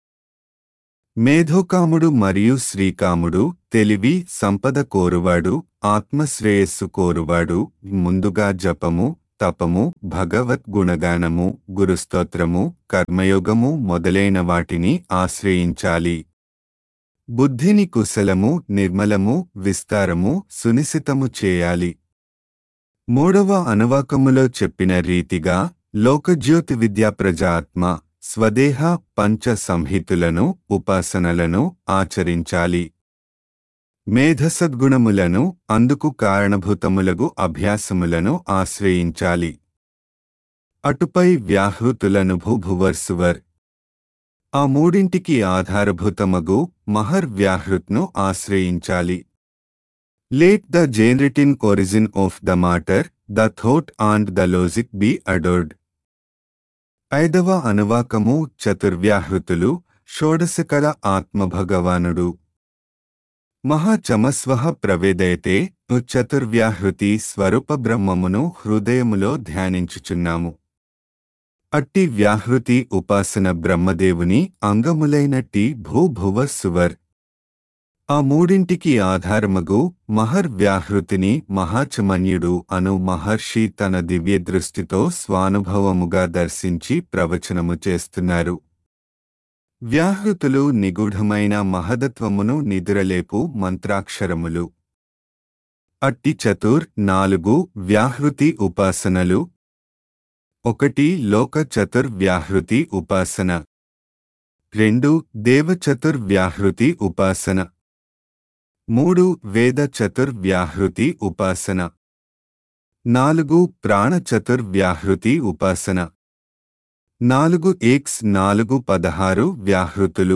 మేధోకాముడు మరియు శ్రీకాముడు తెలివి సంపద కోరువాడు ఆత్మశ్రేయస్సు కోరువాడు ముందుగా జపము తపము భగవత్ గుణగానము గురుస్తోత్రము కర్మయోగము మొదలైన వాటిని ఆశ్రయించాలి బుద్ధిని కుశలము నిర్మలము విస్తారము సునిశితము చేయాలి మూడవ అనువాకములో చెప్పిన రీతిగా లోకజ్యోతి విద్యా ప్రజాత్మ స్వదేహ పంచ సంహితులను ఉపాసనలను ఆచరించాలి మేధసద్గుణములను అందుకు కారణభూతములగు అభ్యాసములను ఆశ్రయించాలి అటుపై వ్యాహృతులను భూభువర్సువర్ ఆ మూడింటికి ఆధారభూతమగు మహర్ వ్యాహృత్ను ఆశ్రయించాలి let the generating origin of the matter the thought and the logic be adored ఐదవ అనువాకము చతుర్వ్యాహృతులు షోడశకల ఆత్మభగవానుడు మహాచమస్వహ ప్రవేదయతే చతుర్వ్యాహృతి స్వరూప బ్రహ్మమును హృదయములో ధ్యానించుచున్నాము అట్టి వ్యాహృతి ఉపాసన బ్రహ్మదేవుని అంగములైనట్టి భూభువ సువర్ ఆ మూడింటికి ఆధారమగు మహర్ వ్యాహృతిని మహాచమన్యుడు అను మహర్షి తన దివ్య దృష్టితో స్వానుభవముగా దర్శించి ప్రవచనము చేస్తున్నారు వ్యాహృతులు నిగూఢమైన మహదత్వమును నిదురలేపు మంత్రాక్షరములు అట్టి చతుర్ నాలుగు వ్యాహృతి ఉపాసనలు ఒకటి లోక చతుర్వ్యాహృతి ఉపాసన రెండు దేవ చతుర్వ్యాహృతి ఉపాసన మూడు వేద చతుర్వ్యాహృతి ఉపాసన నాలుగు ప్రాణ చతుర్వ్యాహృతి ఉపాసన నాలుగు ఎక్స్ నాలుగు పదహారు వ్యాహృతులు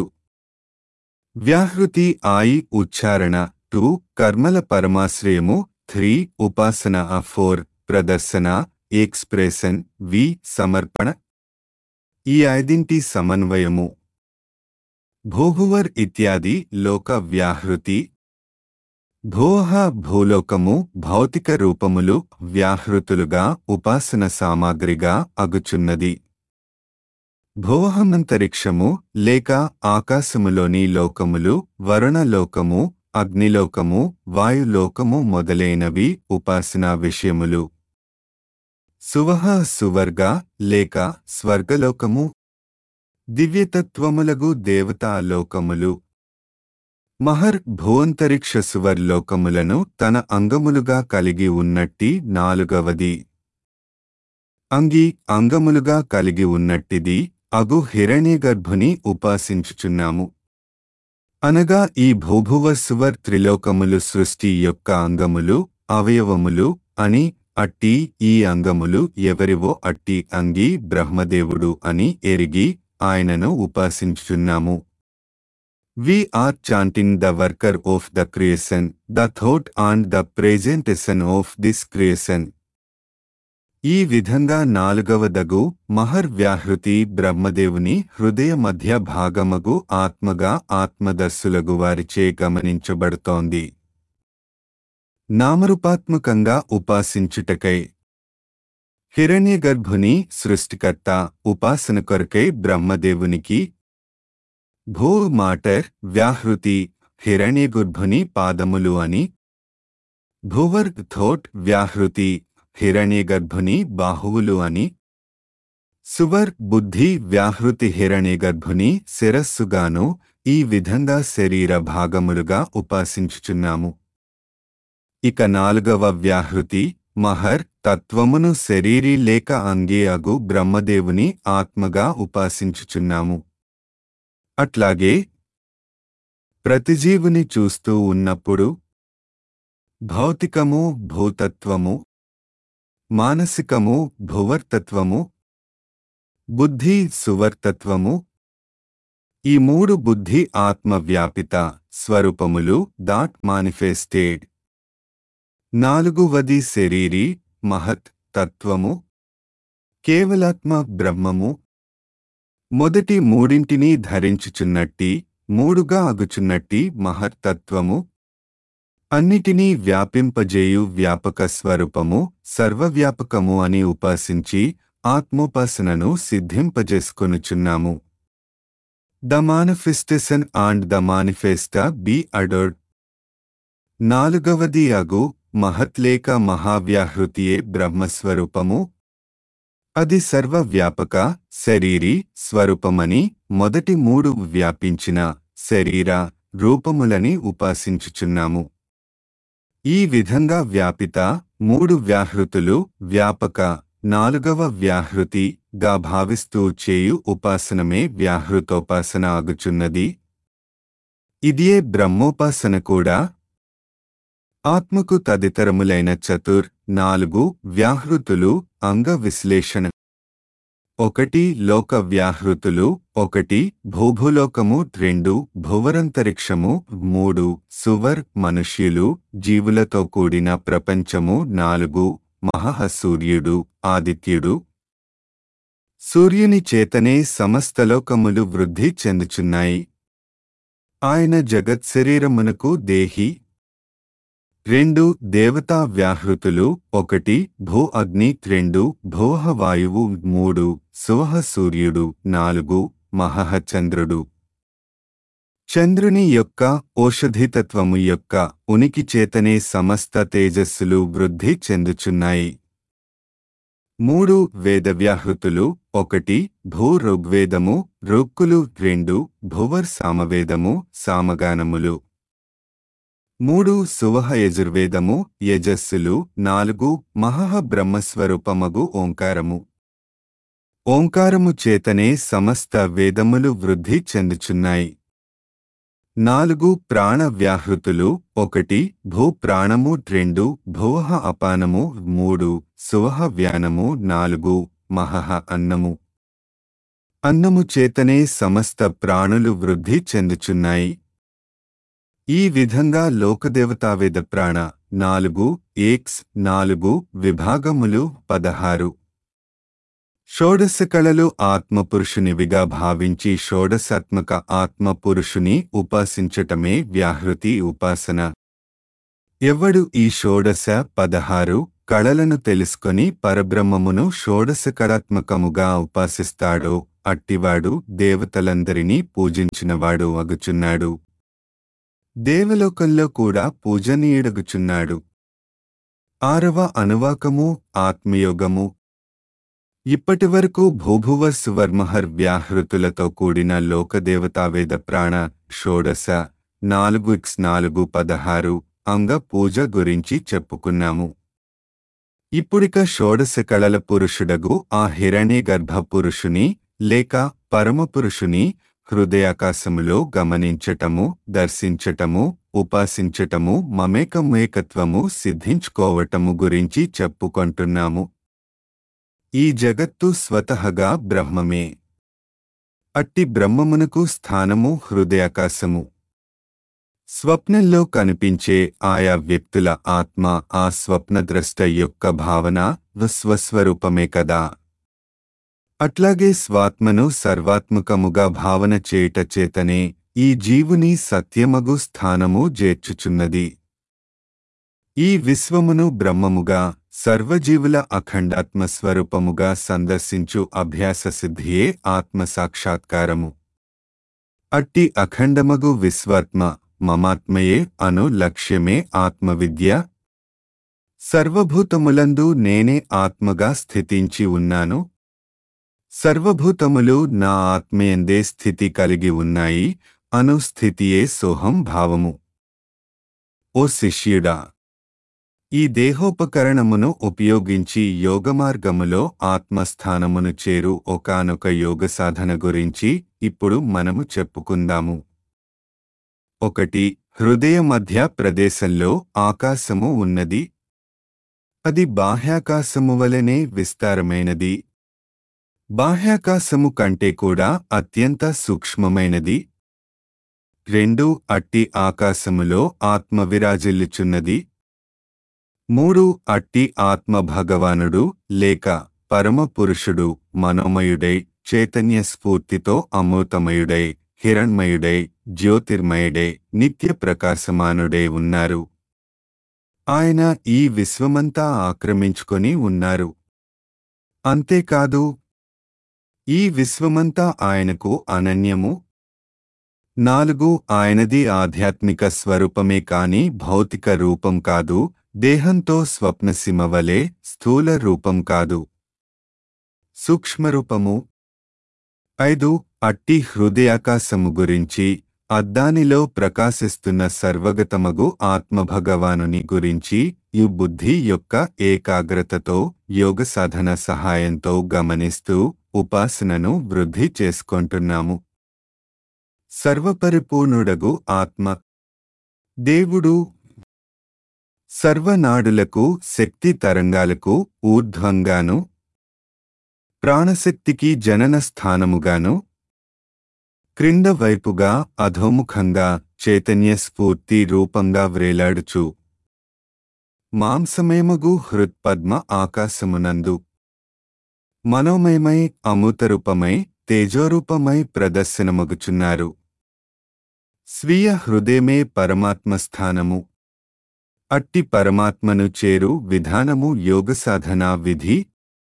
వ్యాహృతి ఆయి ఉచ్చారణ టూ కర్మల పరమాశ్రయము త్రీ ఉపాసన ఆ ఫోర్ ప్రదర్శన ఎక్స్ప్రెషన్ వి సమర్పణ ఈ ఐదింటి సమన్వయము భూహువర్ ఇత్యాది లోక వ్యాహృతి భోహ భూలోకము భౌతిక రూపములు వ్యాహృతులుగా ఉపాసన సామాగ్రిగా అగుచున్నది భోహమంతరిక్షము లేక ఆకాశములోని లోకములు వరుణలోకము అగ్నిలోకము వాయులోకము మొదలైనవి ఉపాసనా విషయములు సువహ సువర్గ లేక స్వర్గలోకము దివ్యతత్వములగు దేవతా లోకములు మహర్ భూంతరిక్ష సువర్లోకములను తన అంగములుగా కలిగి ఉన్నట్టి నాలుగవది అంగి అంగములుగా కలిగి ఉన్నట్టిది అగు హిరణ్యగర్భుని ఉపాసించుచున్నాము అనగా ఈ భూభువ సువర్ త్రిలోకములు సృష్టి యొక్క అంగములు అవయవములు అని అట్టి ఈ అంగములు ఎవరివో అట్టి అంగి బ్రహ్మదేవుడు అని ఎరిగి ఆయనను ఉపాసించుచున్నాము We are chanting the worker of the creation, the thought and the presentation of this creation. ఈ విధంగా నాలుగవదగు మహర్ వ్యాహృతి బ్రహ్మదేవుని హృదయ మధ్య భాగమగు ఆత్మగా ఆత్మదర్శులగు వారిచే గమనించబడుతోంది నామరూపాత్మకంగా ఉపాసించుటకై హిరణ్యగర్భుని సృష్టికర్త ఉపాసన కొరకై బ్రహ్మదేవునికి భూ మాటర్ వ్యాహృతి హిరణ్యగర్భుని పాదములు అని భువర్ థోట్ వ్యాహృతి హిరణ్యగర్భుని బాహువులు అని సువర్ బుద్ధి వ్యాహృతి హిరణ్యగర్భుని శిరస్సుగాను ఈ విధంగా శరీర భాగములుగా ఉపాసించుచున్నాము ఇక నాలుగవ వ్యాహృతి మహర్ తత్వమును శరీరీ లేక అంగే అగు బ్రహ్మదేవుని ఆత్మగా ఉపాసించుచున్నాము అట్లాగే ప్రతిజీవుని చూస్తూ ఉన్నప్పుడు భౌతికము భూతత్వము మానసికము భువర్తత్వము బుద్ధి సువర్తత్వము ఈ మూడు బుద్ధి ఆత్మ వ్యాపిత స్వరూపములు దాట్ మానిఫెస్టేడ్ నాలుగువది శరీరీ మహత్ తత్వము కేవలాత్మ బ్రహ్మము మొదటి మూడింటిని ధరించుచున్నట్టి మూడుగా అగుచున్నట్టి మహత్తత్వము అన్నిటినీ వ్యాపింపజేయు వ్యాపక స్వరూపము సర్వవ్యాపకము అని ఉపాసించి ఆత్మోపాసనను సిద్ధింపజేసుకొనుచున్నాము the manifestation and the manifest be adored నాలుగవది అగు మహత్లేక మహావ్యాహృతియే బ్రహ్మస్వరూపము అది సర్వవ్యాపక శరీరీ స్వరూపమని మొదటి మూడు వ్యాపించిన శరీర రూపములని ఉపాసించుచున్నాము ఈ విధంగా వ్యాపిత మూడు వ్యాహృతులు వ్యాపక నాలుగవ వ్యాహృతి గా భావిస్తూ చేయు ఉపాసనమే వ్యాహృతోపాసన ఆగుచున్నది ఇదియే బ్రహ్మోపాసన కూడా ఆత్మకు తదితరములైన చతుర్ నాలుగు వ్యాహృతులు అంగ విశ్లేషణ ఒకటి లోక వ్యాహృతులు ఒకటి భూభులోకము రెండు భువరంతరిక్షము మూడు సువర్ మనుష్యులు జీవులతో కూడిన ప్రపంచము నాలుగు మహః సూర్యుడు ఆదిత్యుడు సూర్యుని చేతనే సమస్త లోకములు వృద్ధి చెందుచున్నాయి ఆయన జగత్ శరీరమునకు దేహి రెండు దేవతా వ్యాహృతులు ఒకటి భూ అగ్ని రెండు భోహ వాయువు మూడు సువహ సూర్యుడు నాలుగు మహః చంద్రుడు చంద్రుని యొక్క ఓషధితత్వము యొక్క ఉనికి చేతనే సమస్త తేజస్సులు వృద్ధి చెందుచున్నాయి మూడు వేదవ్యాహృతులు ఒకటి భూ ఋగ్వేదము రుక్కులు రెండు భువర్ సామవేదము సామగానములు మూడు సువహ యజుర్వేదము యజస్సులు నాలుగు మహః బ్రహ్మస్వరూపమగు ఓంకారము ఓంకారము చేతనే సమస్త వేదములు వృద్ధి చెందుచున్నాయి నాలుగు ప్రాణ వ్యాహృతులు ఒకటి భూ ప్రాణము రెండు భువహ అపానము మూడు సువహ వ్యానము నాలుగు మహః అన్నము అన్నము చేతనే సమస్త ప్రాణులు వృద్ధి చెందుచున్నాయి ఈ విధంగా లోకదేవతావేద ప్రాణ నాలుగు ఏక్స్ నాలుగు విభాగములు పదహారు షోడశ కళలు ఆత్మపురుషునివిగా భావించి షోడశాత్మక ఆత్మపురుషుని ఉపాసించటమే వ్యాహృతి ఉపాసన ఎవడు ఈ షోడశ పదహారు కళలను తెలుసుకొని పరబ్రహ్మమును షోడశకళాత్మకముగా ఉపాసిస్తాడో అట్టివాడు దేవతలందరినీ పూజించినవాడు అగుచున్నాడు దేవలోకంలో కూడా పూజనీయుడగుచున్నాడు ఆరవ అనువాకము ఆత్మయోగము ఇప్పటివరకు భూభువ సువర్మహర్ వ్యాహృతులతో కూడిన లోకదేవతావేద ప్రాణ షోడశ నాలుగు ఎక్స్ నాలుగు పదహారు అంగ పూజ గురించి చెప్పుకున్నాము ఇప్పుడిక షోడశ కళల పురుషుడగు ఆ హిరణ్య గర్భ పురుషుని లేక పరమపురుషుని హృదయాకాశములో గమనించటము దర్శించటము ఉపాసించటము మమేకమేకత్వము సిద్ధించుకోవటము గురించి చెప్పుకుంటున్నాము ఈ జగత్తు స్వతహగా బ్రహ్మమే అట్టి బ్రహ్మమునకు స్థానము హృదయాకాశము స్వప్నంలో కనిపించే ఆయా వ్యక్తుల ఆత్మ ఆ స్వప్నద్రష్ట యొక్క భావన స్వస్వరూపమే కదా అట్లాగే స్వాత్మను సర్వాత్మకముగా భావన చేయుట చేతనే ఈ జీవుని సత్యమగు స్థానము చేర్చుచున్నది ఈ విశ్వమును బ్రహ్మముగా సర్వజీవుల అఖండాత్మ స్వరూపముగా సందర్శించు అభ్యాస సిద్ధియే ఆత్మ సాక్షాత్కారము అట్టి అఖండమగు విశ్వాత్మ మమాత్మయే అను లక్ష్యమే ఆత్మవిద్య సర్వభూతములందు నేనే ఆత్మగా స్థితించి ఉన్నాను సర్వభూతములు నా ఆత్మయందే స్థితి కలిగి ఉన్నాయి అను స్థితియే సోహం భావము ఓ శిష్యుడా ఈ దేహోపకరణమును ఉపయోగించి యోగమార్గములో ఆత్మస్థానమును చేరు ఒకానొక యోగ సాధన గురించి ఇప్పుడు మనము చెప్పుకుందాము ఒకటి హృదయ మధ్య ప్రదేశంలో ఆకాశము ఉన్నది అది బాహ్యాకాశము వలనే విస్తారమైనది బాహ్యాకాశము కంటే కూడా అత్యంత సూక్ష్మమైనది రెండు అట్టి ఆకాశములో ఆత్మ విరాజిల్లుచున్నది మూడు అట్టి ఆత్మ భగవానుడు లేక పరమపురుషుడు మనోమయుడై చైతన్య స్ఫూర్తితో అమృతమయుడై హిరణ్మయుడై జ్యోతిర్మయుడై నిత్య ప్రకాశమానుడై ఉన్నారు ఆయన ఈ విశ్వమంతా ఆక్రమించుకొని ఉన్నారు అంతేకాదు ఈ విశ్వమంతా ఆయనకు అనన్యము నాలుగు ఆయనది ఆధ్యాత్మిక స్వరూపమే కాని భౌతిక రూపం కాదు దేహంతో స్వప్నసీమ వలె స్థూల రూపం కాదు సూక్ష్మరూపము ఐదు అట్టి హృదయాకాశము గురించి అద్దానిలో ప్రకాశిస్తున్న సర్వగతమగు ఆత్మభగవానుని గురించి ఈ బుద్ధి యొక్క ఏకాగ్రతతో యోగ సాధన సహాయంతో గమనిస్తూ ఉపాసనను వృద్ధి చేసుకుంటున్నాము సర్వపరిపూర్ణుడగు ఆత్మ దేవుడు సర్వనాడులకు శక్తి తరంగాలకు ఊర్ధ్వంగాను ప్రాణశక్తికి జనన స్థానముగాను క్రింద వైపుగా అధోముఖంగా చైతన్య స్ఫూర్తి రూపంగా వ్రేలాడుచు మాంసమేమగు హృత్పద్మ ఆకాశమునందు మనోమయమై అమృతరూపమై తేజోరూపమై ప్రదర్శనమగుచున్నారు స్వీయ హృదయమే పరమాత్మ స్థానము అట్టి పరమాత్మను చేరు విధానము యోగ సాధనా విధి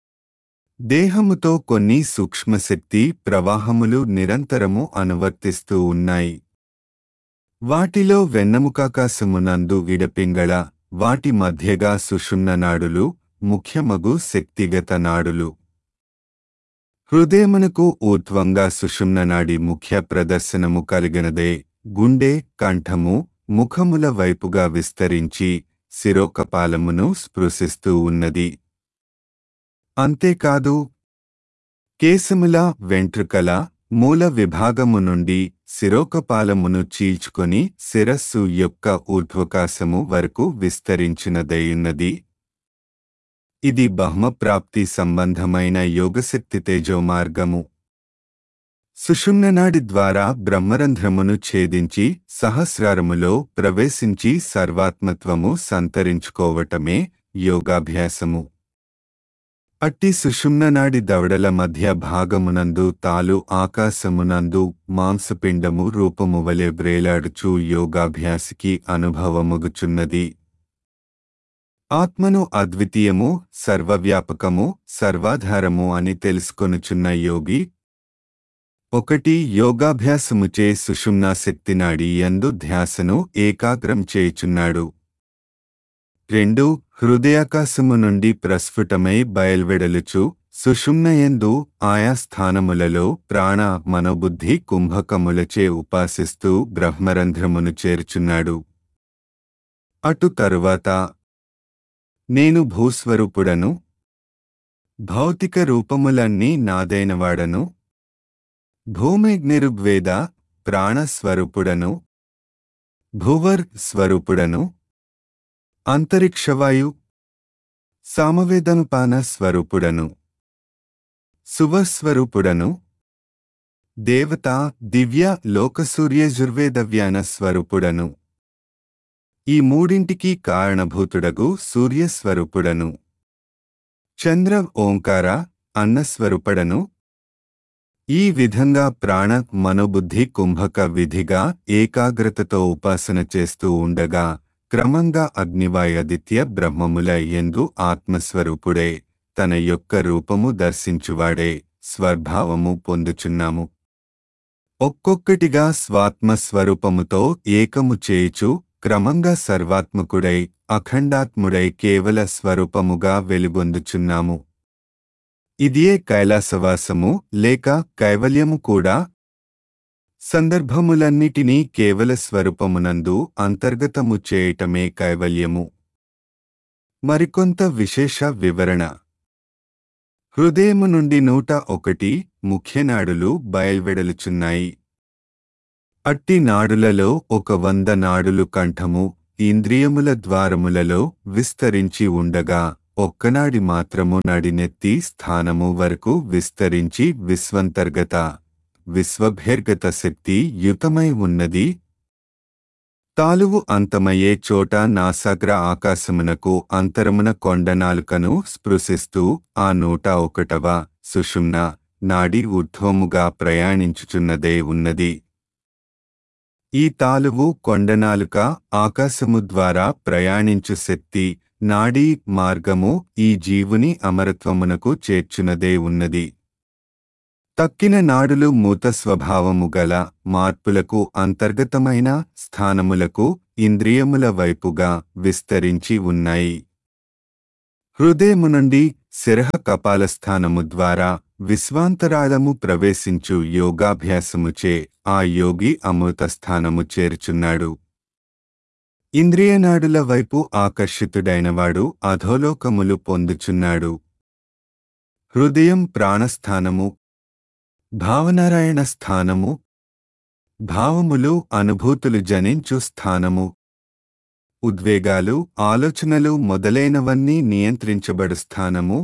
దేహముతో కొన్ని సూక్ష్మశక్తి ప్రవాహములు నిరంతరము అనువర్తిస్తూ ఉన్నాయి వాటిలో వెన్నముకాకాశమునందు విడపింగళ వాటి మధ్యగా సుషుమ్న నాడులు ముఖ్యమగు శక్తిగత నాడులు హృదయమునకు ఊర్ధ్వంగా సుషుమ్న నాడి ముఖ్య ప్రదర్శనము కలిగినదే గుండె కంఠము ముఖముల వైపుగా విస్తరించి శిరోకపాలమును స్పృశిస్తూ ఉన్నది అంతేకాదు కేశముల వెంట్రుకల మూల విభాగము నుండి శిరోకపాలమును చీల్చుకొని శిరస్సు యొక్క ఊర్ధ్వకాశము వరకు విస్తరించినదయున్నది ఇది బహ్మప్రాప్తి సంబంధమైన యోగశక్తి తేజో మార్గము సుషుమ్ననాడి ద్వారా బ్రహ్మరంధ్రమును ఛేదించి సహస్రారములో ప్రవేశించి సర్వాత్మత్వము సంతరించుకోవటమే యోగాభ్యాసము అట్టి సుషుమ్ననాడి దవడల మధ్య భాగమునందు తాలు ఆకాశమునందు మాంసపిండము రూపము వలె వ్రేలాడుచు యోగాభ్యాసికి అనుభవముగుచున్నది ఆత్మను అద్వితీయము సర్వవ్యాపకము సర్వాధారము అని తెలుసుకొనుచున్న యోగి ఒకటి యోగాభ్యాసముచే సుషుమ్నాశక్తి నాడి యందు ధ్యాసను ఏకాగ్రం చేయుచున్నాడు రెండు హృదయాకాశము నుండి ప్రస్ఫుటమై బయల్వెడలుచు సుషుమ్నయందు ఆయా స్థానములలో ప్రాణ మనోబుద్ధి కుంభకములచే ఉపాసిస్తూ బ్రహ్మరంధ్రమును చేర్చున్నాడు అటు తరువాత నేను భూస్వరూపుడను భౌతిక రూపములన్నీ నాదైనవాడను భూమిగ్నిరుగ్వేద ప్రాణస్వరూపుడను భువర్ స్వరూపుడను అంతరిక్షవాయు సామవేదనుపాన స్వరూపుడను సువస్వరూపుడను దేవత దివ్య లోకసూర్యజుర్వేదవ్యాన స్వరూపుడను ఈ మూడింటికి కారణభూతుడగు సూర్యస్వరూపుడను చంద్ర ఓంకార అన్నస్వరూపుడను ఈ విధంగా ప్రాణ మనోబుద్ధి కుంభక విధిగా ఏకాగ్రతతో ఉపాసన చేస్తూ ఉండగా క్రమంగా అగ్నివాయాదిత్య బ్రహ్మముల ఎందు ఆత్మస్వరూపుడే తన యొక్క రూపము దర్శించువాడే స్వర్భావము పొందుచున్నాము ఒక్కొక్కటిగా స్వాత్మస్వరూపముతో ఏకము చేయుచు క్రమంగా సర్వాత్మకుడై అఖండాత్ముడై కేవల స్వరూపముగా వెలుగొందుచున్నాము ఇదియే కైలాసవాసము లేక కైవల్యము కూడా సందర్భములన్నిటినీ కేవల స్వరూపమునందు అంతర్గతము చేయటమే కైవల్యము మరికొంత విశేష వివరణ హృదయము నుండి నూట ఒకటి ముఖ్యనాడులు బయల్వెడలుచున్నాయి అట్టి నాడులలో ఒక వంద నాడులు కంఠము ఇంద్రియముల ద్వారములలో విస్తరించి ఉండగా ఒక్కనాడి మాత్రము నడినెత్తి స్థానము వరకు విస్తరించి విశ్వంతర్గత విశ్వభేర్గత శక్తి యుతమై ఉన్నది తాలువు అంతమయ్యే చోట నాసాగ్ర ఆకాశమునకు అంతరమున కొండనాలుకను స్పృశిస్తూ ఆ నూట ఒకటవ సుషుమ్న నాడి ఊర్ధ్వముగా ప్రయాణించుచున్నదే ఉన్నది ఈ తాలువు కొండనాలుక ఆకాశము ద్వారా ప్రయాణించు శక్తి నాడీ మార్గము ఈ జీవుని అమరత్వమునకు చేర్చునదే ఉన్నది తక్కిన నాడులు మూత స్వభావము గల మార్పులకు అంతర్గతమైన స్థానములకు ఇంద్రియముల వైపుగా విస్తరించి ఉన్నాయి హృదయము నుండి శిరహ కపాల స్థానము ద్వారా విశ్వాంతరాళము ప్రవేశించు యోగాభ్యాసముచే ఆ యోగి అమృత స్థానము చేర్చున్నాడు ఇంద్రియనాడుల వైపు ఆకర్షితుడైనవాడు అధోలోకములు పొందుచున్నాడు హృదయం ప్రాణస్థానము భావనారాయణ స్థానము భావములు అనుభూతులు జనించు స్థానము ఉద్వేగాలు ఆలోచనలు మొదలైనవన్నీ నియంత్రించబడు స్థానము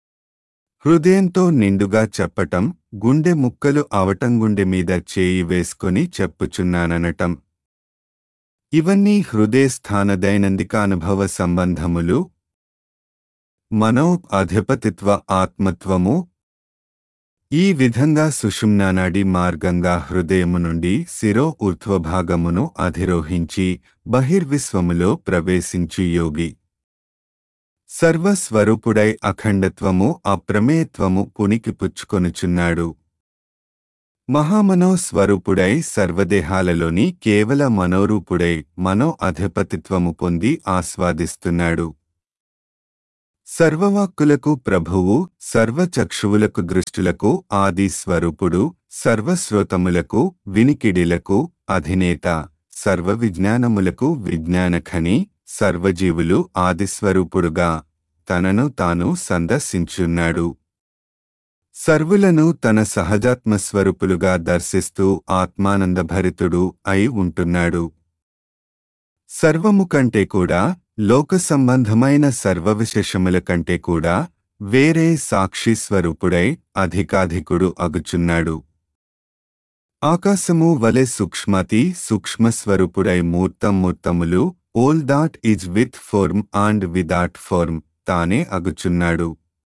హృదయంతో నిండుగా చెప్పటం గుండె ముక్కలు అవటం గుండె మీద చేయి వేసుకొని చెప్పుచున్నాననటం ఇవన్నీ హృదయ స్థాన దైనందిక అనుభవ సంబంధములు మనో అధిపతిత్వ ఆత్మత్వము ఈ విధంగా సుషుమ్నానాడి మార్గంగా హృదయము నుండి శిరో ఊర్ధ్వభాగమును అధిరోహించి బహిర్విశ్వములో ప్రవేశించు యోగి సర్వస్వరూపుడై అఖండత్వము అప్రమేయత్వము పునికి పుచ్చుకొనుచున్నాడు మహామనో స్వరూపుడై సర్వదేహాలలోని కేవల మనోరూపుడై మనో అధిపతిత్వము పొంది ఆస్వాదిస్తున్నాడు సర్వవాక్కులకు ప్రభువు సర్వచక్షువులకు దృష్టులకు ఆది స్వరూపుడు సర్వశ్రోతములకు వినికిడిలకు అధినేత సర్వ విజ్ఞానములకు విజ్ఞానఖని సర్వజీవులు ఆదిస్వరూపుడుగా తనను తాను సందర్శించున్నాడు సర్వులను తన సహజాత్మస్వరూపులుగా దర్శిస్తూ ఆత్మానందభరితుడు అయి ఉంటున్నాడు సర్వము కంటే కూడా లోక సంబంధమైన సర్వ విశేషముల కంటే కూడా వేరే సాక్షి స్వరూపుడై అధికాధికుడు అగుచున్నాడు ఆకాశము వలె సూక్ష్మతి సూక్ష్మస్వరూపుడై మూర్తం మూర్తములు all that is with form and without form తానే అగుచున్నాడు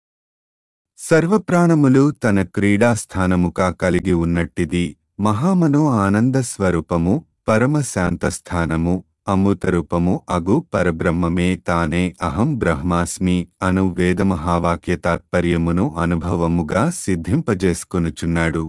సర్వప్రాణములు తన క్రీడాస్థానముగా కలిగి ఉన్నట్టిది మహామనో ఆనంద స్వరూపము పరమశాంతస్థానము అమృతరూపము అగు పరబ్రహ్మమే తానే అహం బ్రహ్మాస్మి అను వేదమహావాక్య తాత్పర్యమును అనుభవముగా సిద్ధింపజేసుకొనుచున్నాడు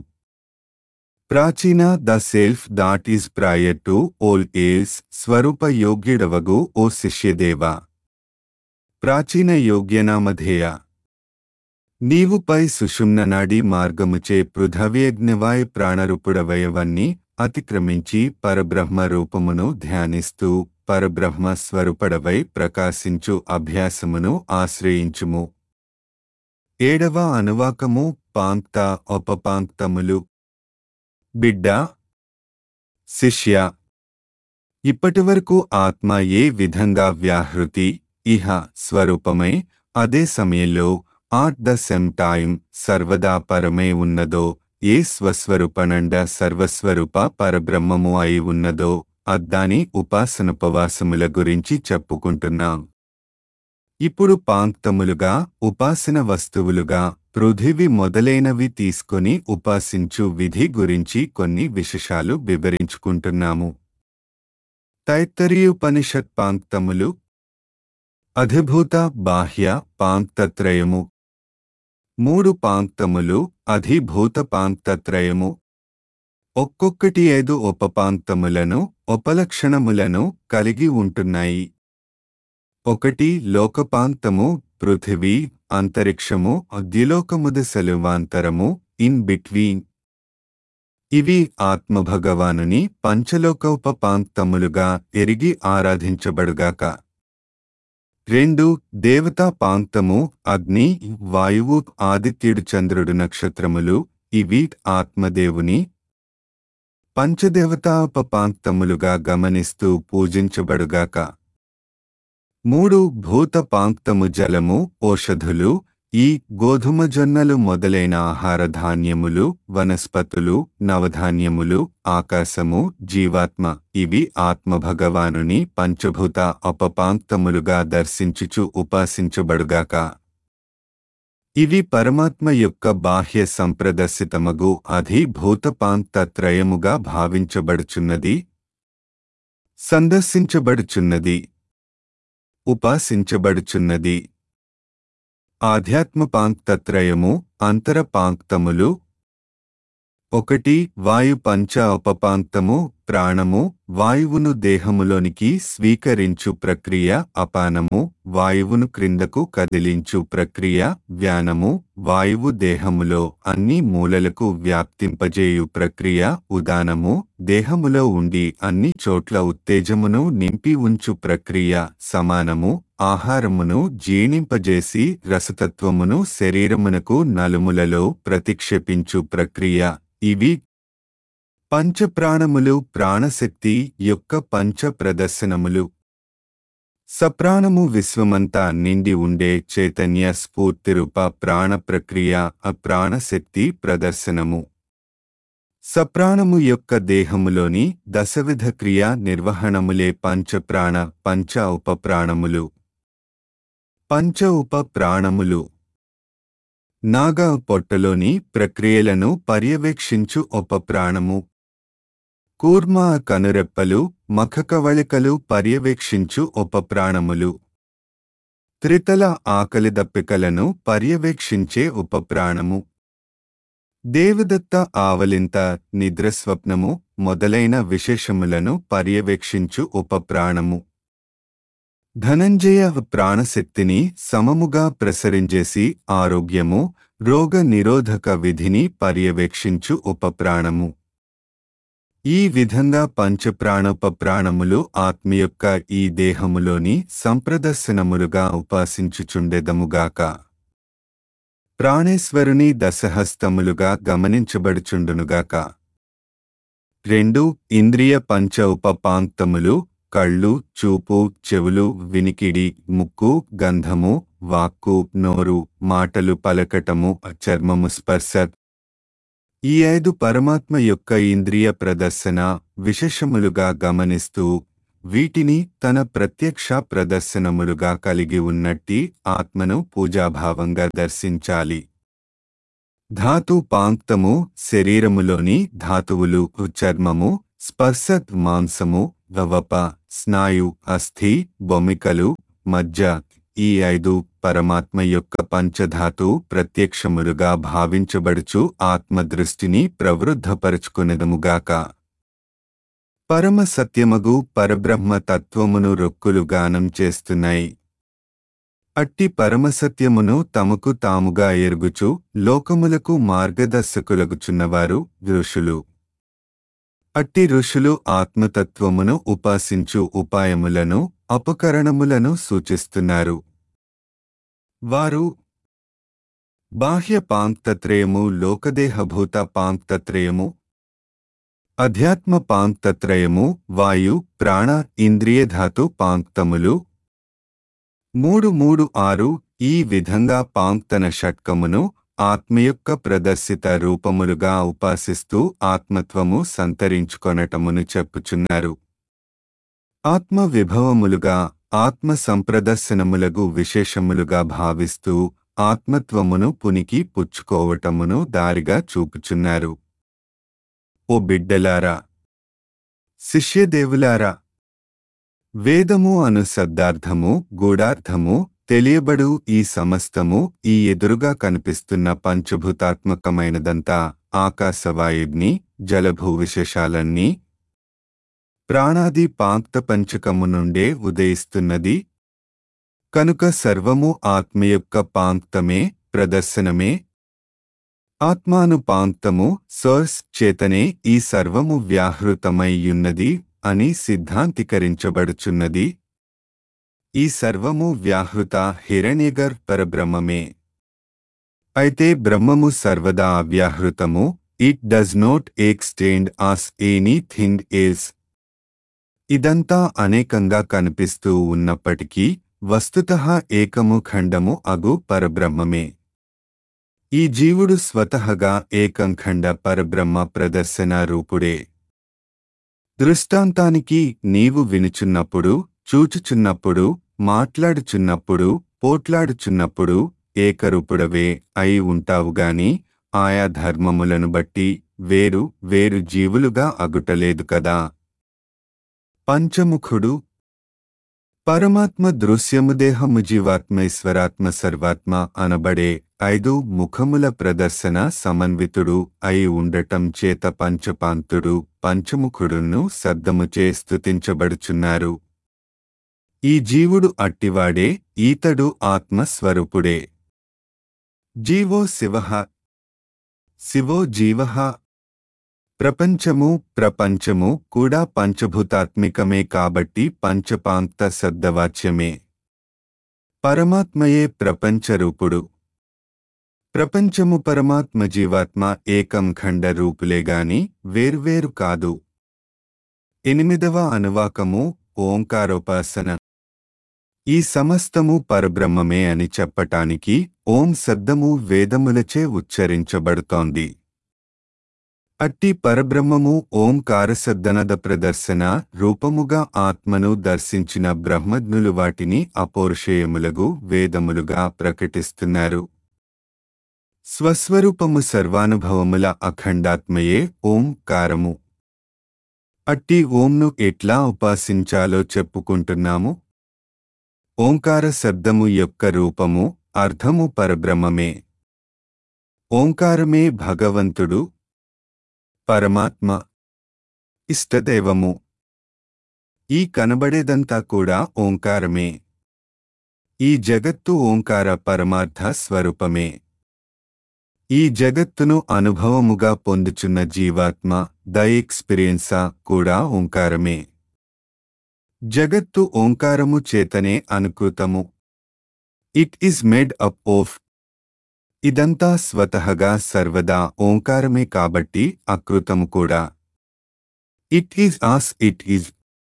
ప్రాచీన the self that is prior to all else స్వరూప యోగ్యుడవగు ఓ శిష్యదేవ ప్రాచీన యోగ్యనామధేయ నీవుపై సుషుమ్న నాడి మార్గముచే పృథవ్యజ్ఞవాయ ప్రాణరూపుడవయవన్ని అతిక్రమించి పరబ్రహ్మ రూపమును ధ్యానిస్తూ పరబ్రహ్మ స్వరూపడవై ప్రకాశించు అభ్యాసమును ఆశ్రయించుము ఏడవ అనువాకము పాంక్త ఉపపాంక్తములు బిడ్డ శిష్య ఇప్పటివరకు ఆత్మ ఏ విధంగా వ్యాహృతి ఇహ స్వరూపమై అదే సమయంలో ఆట్ ద సెమ్ టైం సర్వదా పరమే ఉన్నదో ఏ స్వస్వరూపనండ సర్వస్వరూప పరబ్రహ్మము అయి ఉన్నదో అద్దాని ఉపాసనోపవాసముల గురించి చెప్పుకుంటున్నాం ఇప్పుడు పాంక్తములుగా ఉపాసన వస్తువులుగా పృథివి మొదలైనవి తీసుకొని ఉపాసించు విధి గురించి కొన్ని విశేషాలు వివరించుకుంటున్నాము తైత్తరీయుపనిషత్ పాంక్తములు అధిభూత బాహ్య పాంక్తత్రయము మూడు పాంక్తములు అధిభూత పాంక్తత్రయము ఒక్కొక్కటి ఐదు ఉపపాంక్తములను ఉపలక్షణములను కలిగి ఉంటున్నాయి ఒకటి లోకపాంక్తము పృథివీ అంతరిక్షము ద్యులోకముదసలువాంతరము ఇన్ బిట్వీన్ ఇవి ఆత్మభగవానుని పంచలోకోపపాంక్తములుగా ఎరిగి ఆరాధించబడుగాక రెండు దేవతా పాంక్తము అగ్ని వాయువు ఆదిత్యుడు చంద్రుడు నక్షత్రములు ఇవి ఆత్మదేవుని పంచదేవతాపపాంక్తములుగా గమనిస్తూ పూజించబడుగాక మూడు భూత పాంక్తము జలము ఓషధులు ఈ గోధుమ జొన్నలు మొదలైన ఆహార ధాన్యములు వనస్పతులు నవధాన్యములు ఆకాశము జీవాత్మ ఇవి ఆత్మభగవానుని పంచభూత అపపాంక్తములుగా దర్శించుచు ఉపాసించబడుగాక ఇవి పరమాత్మ యొక్క బాహ్య సంప్రదర్శితమగు అధిభూతపాంక్తత్రయముగా భావించబడుచున్నది సందర్శించబడుచున్నది ఉపాసించబడుచున్నది ఆధ్యాత్మపాంక్తత్రయము అంతరపాంక్తములు ఒకటి వాయు పంచ ఉపపాంక్తము ప్రాణము వాయువును దేహములోనికి స్వీకరించు ప్రక్రియ అపానము వాయువును క్రిందకు కదిలించు ప్రక్రియ వ్యానము వాయువు దేహములో అన్ని మూలలకు వ్యాప్తింపజేయు ప్రక్రియ ఉదానము దేహములో ఉండి అన్ని చోట్ల ఉత్తేజమును నింపి ఉంచు ప్రక్రియ సమానము ఆహారమును జీర్ణింపజేసి రసతత్వమును శరీరమునకు నలుములలో ప్రతిక్షేపించు ప్రక్రియ ఇవి పంచప్రాణములు ప్రాణశక్తి యొక్క పంచ ప్రదర్శనములు సప్రాణము విశ్వమంతా నిండి ఉండే చైతన్య స్ఫూర్తిరూప ప్రాణ ప్రక్రియ అప్రాణశక్తి ప్రదర్శనము సప్రాణము యొక్క దేహములోని దశవిధ క్రియా నిర్వహణములే పంచప్రాణ పంచ ఉపప్రాణములు పంచ ఉప ప్రాణములు నాగ పొట్టలోని ప్రక్రియలను పర్యవేక్షించు ఉపప్రాణము కూర్మ కనురెప్పలు మఖకవళికలు పర్యవేక్షించు ఉపప్రాణములు త్రితల ఆకలి దప్పికలను పర్యవేక్షించే ఉపప్రాణము దేవదత్త ఆవలింత నిద్రస్వప్నము మొదలైన విశేషములను పర్యవేక్షించు ఉపప్రాణము ధనంజయ ప్రాణశక్తిని సమముగా ప్రసరించేసి ఆరోగ్యము రోగ నిరోధక విధిని పర్యవేక్షించు ఉపప్రాణము ఈ విధంగా పంచప్రాణోపప్రాణములు ఆత్మ యొక్క ఈ దేహములోని సంప్రదర్శనములుగా ఉపాసించుచుండెదముగాక ప్రాణేశ్వరుని దశహస్తములుగా గమనించబడుచుండునుగాక రెండు ఇంద్రియ పంచ ఉపపాంక్తములు కళ్ళు చూపు చెవులు వినికిడి ముక్కు గంధము వాక్కు నోరు మాటలు పలకటము చర్మము స్పర్శ ఈ ఐదు పరమాత్మ యొక్క ఇంద్రియ ప్రదర్శన విశేషములుగా గమనిస్తూ వీటిని తన ప్రత్యక్ష ప్రదర్శనములుగా కలిగి ఉన్నట్టి ఆత్మను పూజాభావంగా దర్శించాలి ధాతు పాంక్తము శరీరములోని ధాతువులు చర్మము స్పర్శత్ మాంసము గవప స్నాయు అస్థి బొమికలు మజ్జ ఈ ఐదు పరమాత్మ యొక్క పంచధాతు ప్రత్యక్షములుగా భావించబడుచు ఆత్మదృష్టిని ప్రవృద్ధపరుచుకునేదముగాక పరమ సత్యమగు పరబ్రహ్మ తత్వమును రొక్కులు గానం చేస్తున్నాయి అట్టి పరమసత్యమును తమకు తాముగా ఎరుగుచు లోకములకు మార్గదర్శకులగుచున్నవారు ఋషులు అట్టి ఋషులు ఆత్మతత్వమును ఉపాసించు ఉపాయములను అపకరణములను సూచిస్తున్నారు వారు బాహ్య పాంక్తత్రయము లోకదేహభూత పాంక్తత్రయము అధ్యాత్మ పాంక్తత్రయము వాయు ప్రాణ ఇంద్రియధాతు పాంక్తములు మూడు మూడు ఆరు ఈ విధంగా పాంక్తన షట్కమును ఆత్మ యొక్క ప్రదర్శిత రూపములుగా ఉపాసిస్తూ ఆత్మత్వము సంతరించుకొనటమును చెప్పుచున్నారు ఆత్మ విభవములుగా ఆత్మ సంప్రదర్శనములగు విశేషములుగా భావిస్తూ ఆత్మత్వమును పునికి పుచ్చుకోవటమును దారిగా చూపుచున్నారు ఓ బిడ్డలారా శిష్యదేవులారా వేదము అను శబ్దార్థము గూఢార్థము తెలియబడు ఈ సమస్తము ఈ ఎదురుగా కనిపిస్తున్న పంచభూతాత్మకమైనదంతా ఆకాశవాయుగ్ని జలభూ విశేషాలన్నీ ప్రాణాది పాంక్త పంచకము నుండే ఉదయిస్తున్నది కనుక సర్వము ఆత్మ యొక్క పాంక్తమే ప్రదర్శనమే ఆత్మాను పాంక్తము సోర్స్ చేతనే ఈ సర్వము వ్యాహృతమైయున్నది అని సిద్ధాంతీకరించబడుచున్నది ఈ సర్వము వ్యాహృత హిరణ్యగర్ పరబ్రహ్మమే అయితే బ్రహ్మము సర్వదా అవ్యాహృతము it does not extend as anything as ఇదంతా అనేకంగా కనిపిస్తూ ఉన్నప్పటికీ వస్తుతః ఏకము ఖండము అగు పరబ్రహ్మమే ఈ జీవుడు స్వతహగా ఏకంఖండ పరబ్రహ్మ ప్రదర్శన రూపుడే దృష్టాంతానికి నీవు వినుచున్నప్పుడు చూచుచున్నప్పుడు మాట్లాడుచున్నప్పుడు పోట్లాడుచున్నప్పుడు ఏకరూపుడవే అయి ఉంటావుగాని ఆయా ధర్మములను బట్టి వేరు వేరు జీవులుగా అగుటలేదు కదా పంచముఖుడు పరమాత్మ దృశ్యము దేహము జీవాత్మ ఈశ్వరాత్మ సర్వాత్మ అనబడే ఐదు ముఖముల ప్రదర్శన సమన్వితుడు అయి ఉండటం చేత పంచపాంతుడు పంచముఖుడును శబ్దముచే స్తుతించబడుచున్నారు ఈ జీవుడు అట్టివాడే ఈతడు ఆత్మస్వరూపుడే జీవో శివ శివో జీవ ప్రపంచము ప్రపంచము కూడా పంచభూతాత్మికమే కాబట్టి పంచపాంక్త శబ్దవాచ్యమే పరమాత్మయే ప్రపంచరూపుడు ప్రపంచము పరమాత్మ జీవాత్మ ఏకం ఖండ రూపులేగాని వేర్వేరు కాదు ఎనిమిదవ అనువాకము ఓంకారోపాసన ఈ సమస్తము పరబ్రహ్మమే అని చెప్పటానికి ఓం శబ్దము వేదములచే ఉచ్చరించబడుతోంది అట్టి పరబ్రహ్మము ఓంకారశబ్దనద ప్రదర్శన రూపముగా ఆత్మను దర్శించిన బ్రహ్మజ్ఞులు వాటిని అపౌరుషేయములగు వేదములుగా ప్రకటిస్తున్నారు స్వస్వరూపము సర్వానుభవముల అఖండాత్మయే ఓంకారము అట్టి ఓంను ఎట్లా ఉపాసించాలో చెప్పుకుంటున్నాము ఓంకార శబ్దము యొక్క రూపము అర్థము పరబ్రహ్మమే ఓంకారమే భగవంతుడు పరమాత్మ ఇష్టదైవము ఈ కనబడేదంతా కూడా ఓంకారమే ఈ జగత్తు ఓంకార పరమార్థ స్వరూపమే ఈ జగత్తును అనుభవముగా పొందుచున్న జీవాత్మ ద ఎక్స్పీరియన్సా కూడా ఓంకారమే జగత్తు ఓంకారము చేతనే అనుకృతము it is made up of ఇదంతా స్వతహగా సర్వదా ఓంకారమే కాబట్టి అకృతము కూడా it is as it is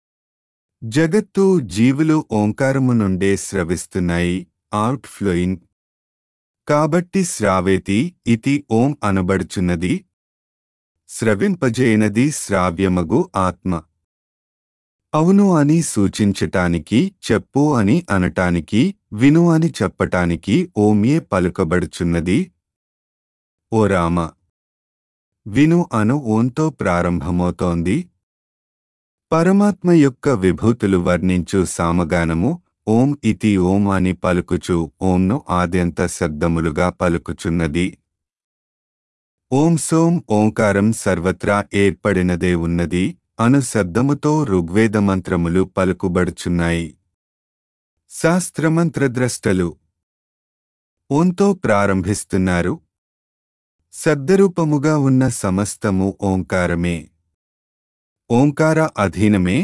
జగత్తు జీవులు ఓంకారము నుండే స్రవిస్తున్నాయి అవుట్ ఫ్లోయింగ్ కాబట్టి శ్రావేతి ఇతి ఓం అనబడుచున్నది స్రవింపజేయనది శ్రావ్యమగు ఆత్మ అవును అని సూచించటానికి చెప్పు అని అనటానికి విను అని చెప్పటానికి ఓమ్యే పలుకబడుచున్నది ఓ రామ విను అను ఓంతో ప్రారంభమవుతోంది పరమాత్మ యొక్క విభూతులు వర్ణించు సామగానము ఓం ఇతి ఓం అని పలుకుచు ఓంను ఆద్యంత శబ్దములుగా పలుకుచున్నది ఓం సోం ఓంకారం సర్వత్రా ఏర్పడినదే ఉన్నది అను శబ్దముతో ఋగ్వేద మంత్రములు పలుకుబడుచున్నాయి శాస్త్రమంత్రద్రష్టలు ఓంతో ప్రారంభిస్తున్నారు శబ్దరూపముగా ఉన్న సమస్తము ఓంకారమే ఓంకార అధీనమే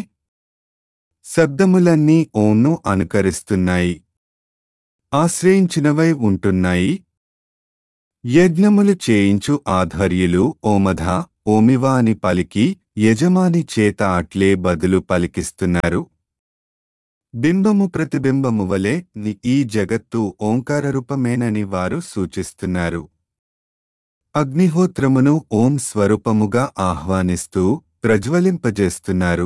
శబ్దములన్నీ ఓంను అనుకరిస్తున్నాయి ఆశ్రయించినవై ఉంటున్నాయి యజ్ఞములు చేయించు ఆధర్యులు ఓమధ ఓమివా అని పలికి యజమాని చేత అట్లే బదులు పలికిస్తున్నారు బింబము ప్రతిబింబము వలె ని- ఈ జగత్తు ఓంకార రూపమేనని వారు సూచిస్తున్నారు అగ్నిహోత్రమును ఓం స్వరూపముగా ఆహ్వానిస్తూ ప్రజ్వలింపజేస్తున్నారు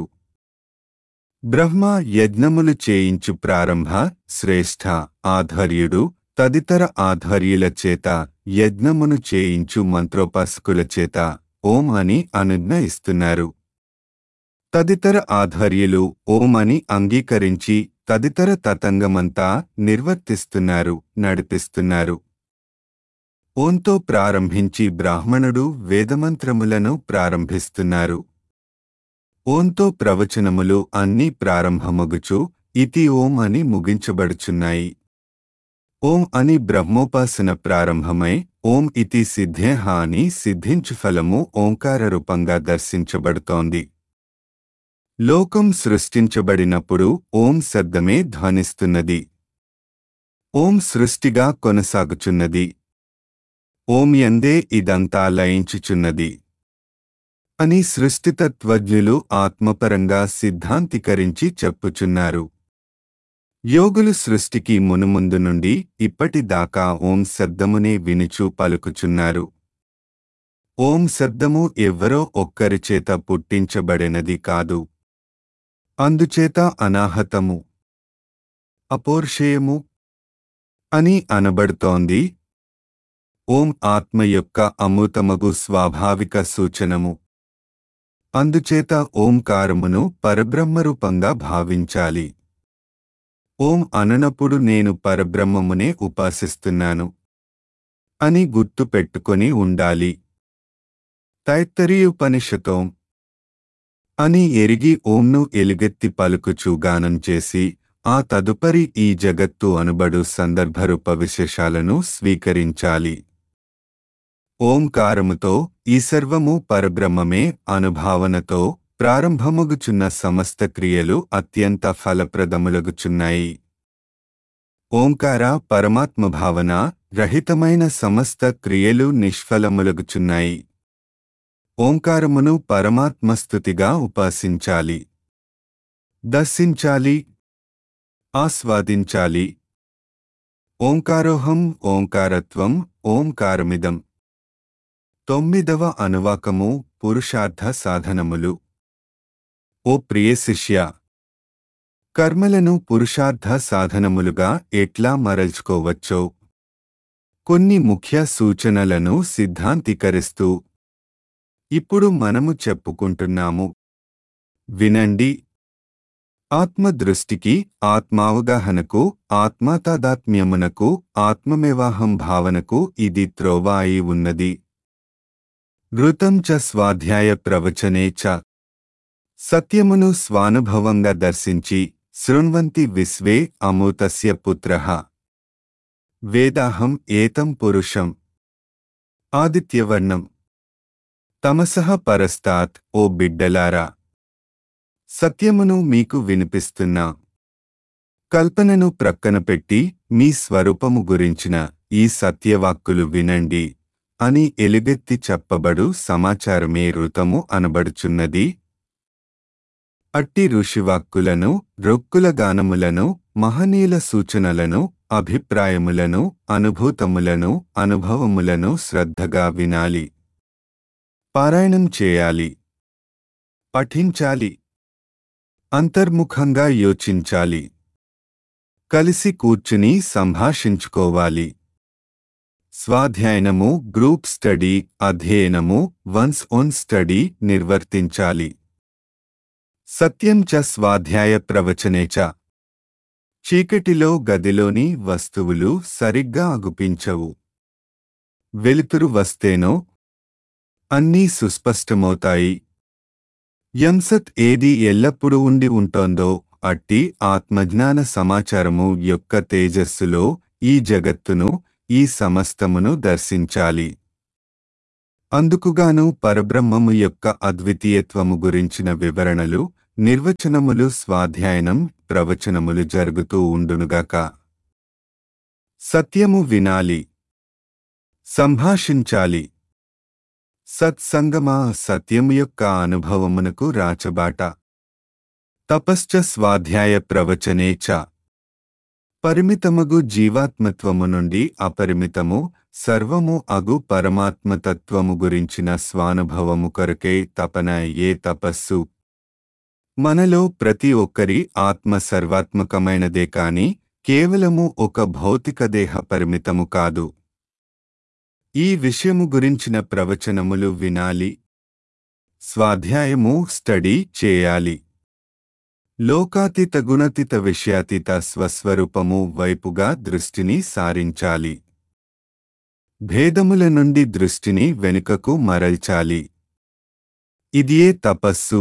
బ్రహ్మ యజ్ఞములు చేయించు ప్రారంభ శ్రేష్ఠ ఆధర్యుడు తదితర ఆధర్యుల చేత యజ్ఞమును చేయించు మంత్రోపాసకుల చేత ఓం అని అనుజ్ఞ ఇస్తున్నారు తదితర ఆధర్యులు ఓం అని అంగీకరించి తదితర తతంగమంతా నిర్వర్తిస్తున్నారు నడిపిస్తున్నారు ఓంతో ప్రారంభించి బ్రాహ్మణుడు వేదమంత్రములను ప్రారంభిస్తున్నారు ఓంతో ప్రవచనములు అన్నీ ప్రారంభమగుచు ఇతి ఓం అని ముగించబడుచున్నాయి ఓం అని బ్రహ్మోపాసన ప్రారంభమై ఓం ఇతి సిద్ధేహ అని సిద్ధించు ఫలము ఓంకార రూపంగా దర్శించబడుతోంది లోకం సృష్టించబడినప్పుడు ఓం శబ్దమే ధ్వనిస్తున్నది ఓం సృష్టిగా కొనసాగుచున్నది ఓం ఎందే ఇదంతా లయించుచున్నది అని సృష్టితత్వజ్ఞులు ఆత్మపరంగా సిద్ధాంతీకరించి చెప్పుచున్నారు యోగులు సృష్టికి మునుముందు నుండి ఇప్పటిదాకా ఓం శబ్దమునే వినుచూ పలుకుచున్నారు ఓం శబ్దము ఎవ్వరో ఒక్కరి చేత పుట్టించబడినది కాదు అందుచేత అనాహతము అపోర్షేయము అని అనబడుతోంది ఓం ఆత్మ యొక్క అమృతమగు స్వాభావిక సూచనము అందుచేత ఓంకారమును పరబ్రహ్మరూపంగా భావించాలి ఓం అననప్పుడు నేను పరబ్రహ్మమునే ఉపాసిస్తున్నాను అని గుర్తు పెట్టుకొని ఉండాలి తైత్తరీయుపనిషతోం అని ఎరిగి ఓంను ఎలుగెత్తి పలుకుచూ గానం చేసి ఆ తదుపరి ఈ జగత్తు అనుబడు సందర్భరూప విశేషాలను స్వీకరించాలి ఓంకారముతో ఈ సర్వము పరబ్రహ్మమే అనుభావనతో ప్రారంభమగుచున్న సమస్త క్రియలు అత్యంత ఫలప్రదములగుచున్నాయి ఓంకార పరమాత్మ భావన రహితమైన సమస్త క్రియలు నిష్ఫలములగుచున్నాయి ఓంకారమును పరమాత్మస్థుతిగా ఉపాసించాలి దర్శించాలి ఆస్వాదించాలి ఓంకారోహం ఓంకారత్వం ఓంకారమిదం తొమ్మిదవ అనువాకము పురుషార్థ సాధనములు ఓ ప్రియ శిష్య కర్మలను పురుషార్థ సాధనములుగా ఎట్లా మరల్చుకోవచ్చో కొన్ని ముఖ్య సూచనలను సిద్ధాంతీకరిస్తూ ఇప్పుడు మనము చెప్పుకుంటున్నాము వినండి ఆత్మదృష్టికి ఆత్మావగాహనకు ఆత్మతాదాత్మ్యమునకు ఆత్మమేవాహం భావనకు ఇది త్రోవ అయి ఉన్నది ఋతం చ స్వాధ్యాయ ప్రవచనే చ సత్యమును స్వానుభవంగా దర్శించి శృణ్వంతి విశ్వే అమూతస్య పుత్రః వేదాహం ఏతం పురుషం ఆదిత్యవర్ణం తమసః పరస్తాత్ ఓ బిడ్డలారా సత్యమును మీకు వినిపిస్తున్నా కల్పనను ప్రక్కన పెట్టి మీ స్వరూపము గురించిన ఈ సత్యవాక్కులు వినండి అని ఎలుగెత్తి చెప్పబడు సమాచారమే ఋతము అనబడుచున్నది అట్టి ఋషివాక్కులను రొక్కుల గానములను మహనీయుల సూచనలను అభిప్రాయములను అనుభూతములను అనుభవములను శ్రద్ధగా వినాలి పారాయణం చేయాలి పఠించాలి అంతర్ముఖంగా యోచించాలి కలిసి కూర్చుని సంభాషించుకోవాలి స్వాధ్యాయనము గ్రూప్ స్టడీ అధ్యయనము వన్స్ ఓన్ స్టడీ నిర్వర్తించాలి సత్యం చ స్వాధ్యాయ ప్రవచనే చ చీకటిలో గదిలోని వస్తువులు సరిగ్గా అగుపించవు వెలుతురు వస్తేనో అన్నీ సుస్పష్టమవుతాయి యంసత్ ఏది ఎల్లప్పుడూ ఉండి ఉంటోందో అట్టి ఆత్మజ్ఞాన సమాచారము యొక్క తేజస్సులో ఈ జగత్తును ఈ సమస్తమును దర్శించాలి అందుకుగాను పరబ్రహ్మము యొక్క అద్వితీయత్వము గురించిన వివరణలు నిర్వచనములు స్వాధ్యాయనం ప్రవచనములు జరుగుతూ ఉండునుగాక సత్యము వినాలి సంభాషించాలి సత్సంగమా సత్యము యొక్క అనుభవమునకు రాచబాట తపశ్చ స్వాధ్యాయ ప్రవచనే చ పరిమితమగు జీవాత్మత్వము నుండి అపరిమితము సర్వము అగు పరమాత్మతత్వము గురించిన స్వానుభవము కొరకే తపన ఏ తపస్సు మనలో ప్రతి ఒక్కరి ఆత్మ సర్వాత్మకమైనదే కాని కేవలము ఒక భౌతిక దేహ పరిమితము కాదు ఈ విషయము గురించిన ప్రవచనములు వినాలి స్వాధ్యాయము స్టడీ చేయాలి లోకాతీత గుణతీత విషయాతీత స్వస్వరూపము వైపుగా దృష్టిని సారించాలి భేదముల నుండి దృష్టిని వెనుకకు మరల్చాలి ఇదియే తపస్సు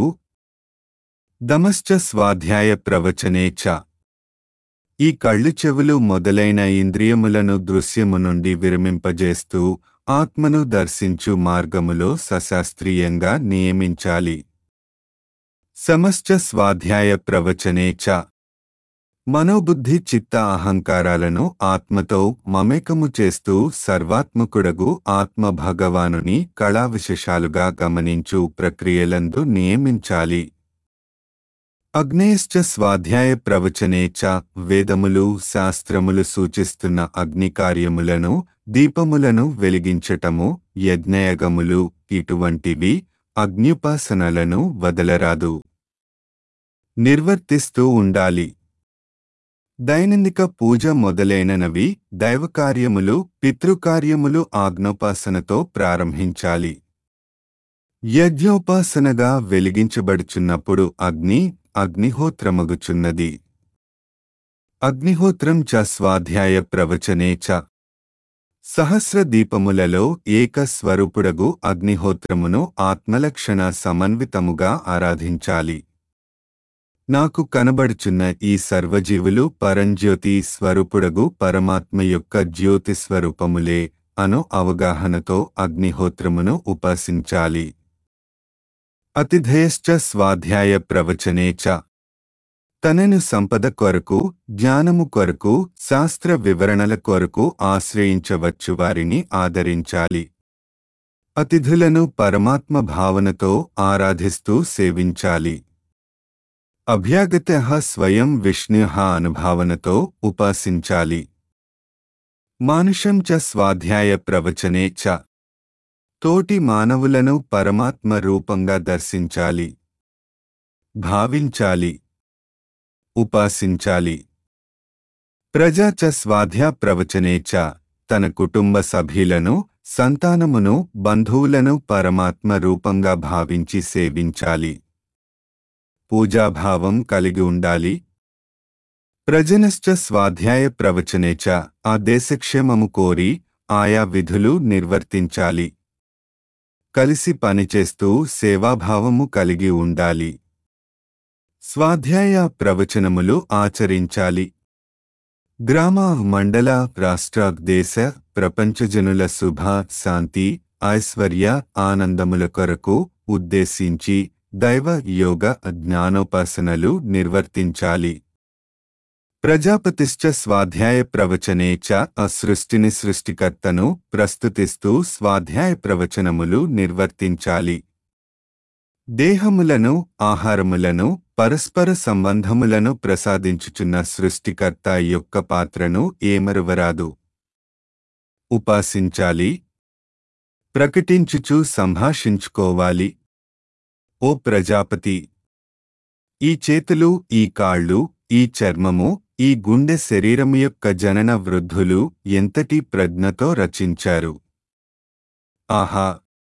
దమశ్చ స్వాధ్యాయ ప్రవచనే చ ఈ కళ్ళు చెవులు మొదలైన ఇంద్రియములను దృశ్యము నుండి విరమింపజేస్తూ ఆత్మను దర్శించు మార్గములో సశాస్త్రీయంగా నియమించాలి సమశ్చ స్వాధ్యాయ ప్రవచనే చ మనోబుద్ధి చిత్త అహంకారాలను ఆత్మతో మమేకము చేస్తూ సర్వాత్మకుడగు ఆత్మ భగవానుని కళావిశేషాలుగా గమనించు ప్రక్రియలందు నియమించాలి అగ్నేశ్చ స్వాధ్యాయ ప్రవచనే చ వేదములు శాస్త్రములు సూచిస్తున్న అగ్ని కార్యములను దీపములను వెలిగించటము యజ్ఞయగములు ఇటువంటివి అగ్న్యుపాసనలను వదలరాదు నిర్వర్తిస్తూ ఉండాలి దైనందిక పూజ మొదలైననవి దైవకార్యములు పితృకార్యములు ఆజ్ఞోపాసనతో ప్రారంభించాలి యజ్ఞోపాసనగా వెలిగించబడుచున్నప్పుడు అగ్ని అగ్నిహోత్రమగుచున్నది అగ్నిహోత్రం చ స్వాధ్యాయ ప్రవచనే చ సహస్ర దీపములలో ఏక స్వరూపుడగు అగ్నిహోత్రమును ఆత్మలక్షణ సమన్వితముగా ఆరాధించాలి నాకు కనబడుచున్న ఈ సర్వజీవులు పరంజ్యోతి స్వరూపుడగు పరమాత్మ యొక్క జ్యోతి స్వరూపములే అను అవగాహనతో అగ్నిహోత్రమును ఉపాసించాలి అతిథయశ్చ స్వాధ్యాయ ప్రవచనే చ తనను సంపద కొరకు జ్ఞానము కొరకు శాస్త్ర వివరణల కొరకు ఆశ్రయించవచ్చు వారిని ఆదరించాలి అతిథులను పరమాత్మ భావనతో ఆరాధిస్తూ సేవించాలి అభ్యాగత స్వయం విష్ణు అనుభావనతో ఉపాసించాలి మానుషం చ స్వాధ్యాయ ప్రవచనే చ తోటి మానవులను పరమాత్మ రూపంగా దర్శించాలి భావించాలి ఉపాసించాలి ప్రజా చ స్వాధ్యా ప్రవచనే చ తన కుటుంబ సభ్యులను సంతానమును బంధువులను పరమాత్మ రూపంగా భావించి సేవించాలి పూజాభావం కలిగి ఉండాలి ప్రజనశ్చ స్వాధ్యాయ ప్రవచనే చ ఆ దేశక్షేమము కోరి ఆయా విధులు నిర్వర్తించాలి కలిసి పనిచేస్తూ సేవాభావము కలిగి ఉండాలి స్వాధ్యాయ ప్రవచనములు ఆచరించాలి గ్రామ మండల రాష్ట్ర దేశ ప్రపంచజనుల శుభ శాంతి ఐశ్వర్య ఆనందముల కొరకు ఉద్దేశించి దైవ యోగ జ్ఞానోపాసనలు నిర్వర్తించాలి ప్రజాపతిశ్చ స్వాధ్యాయ ప్రవచనే చ ఆ సృష్టిని సృష్టికర్తను ప్రస్తుతిస్తూ స్వాధ్యాయ ప్రవచనములు నిర్వర్తించాలి దేహములను ఆహారములను పరస్పర సంబంధములను ప్రసాదించుచున్న సృష్టికర్త యొక్క పాత్రను ఏమరువరాదు ఉపాసించాలి ప్రకటించుచు సంభాషించుకోవాలి ఓ ప్రజాపతి ఈ చేతులు ఈ కాళ్ళు ఈ చర్మము ఈ గుండె శరీరము యొక్క జనన వృద్ధులు ఎంతటి ప్రజ్ఞతో రచించారు ఆహా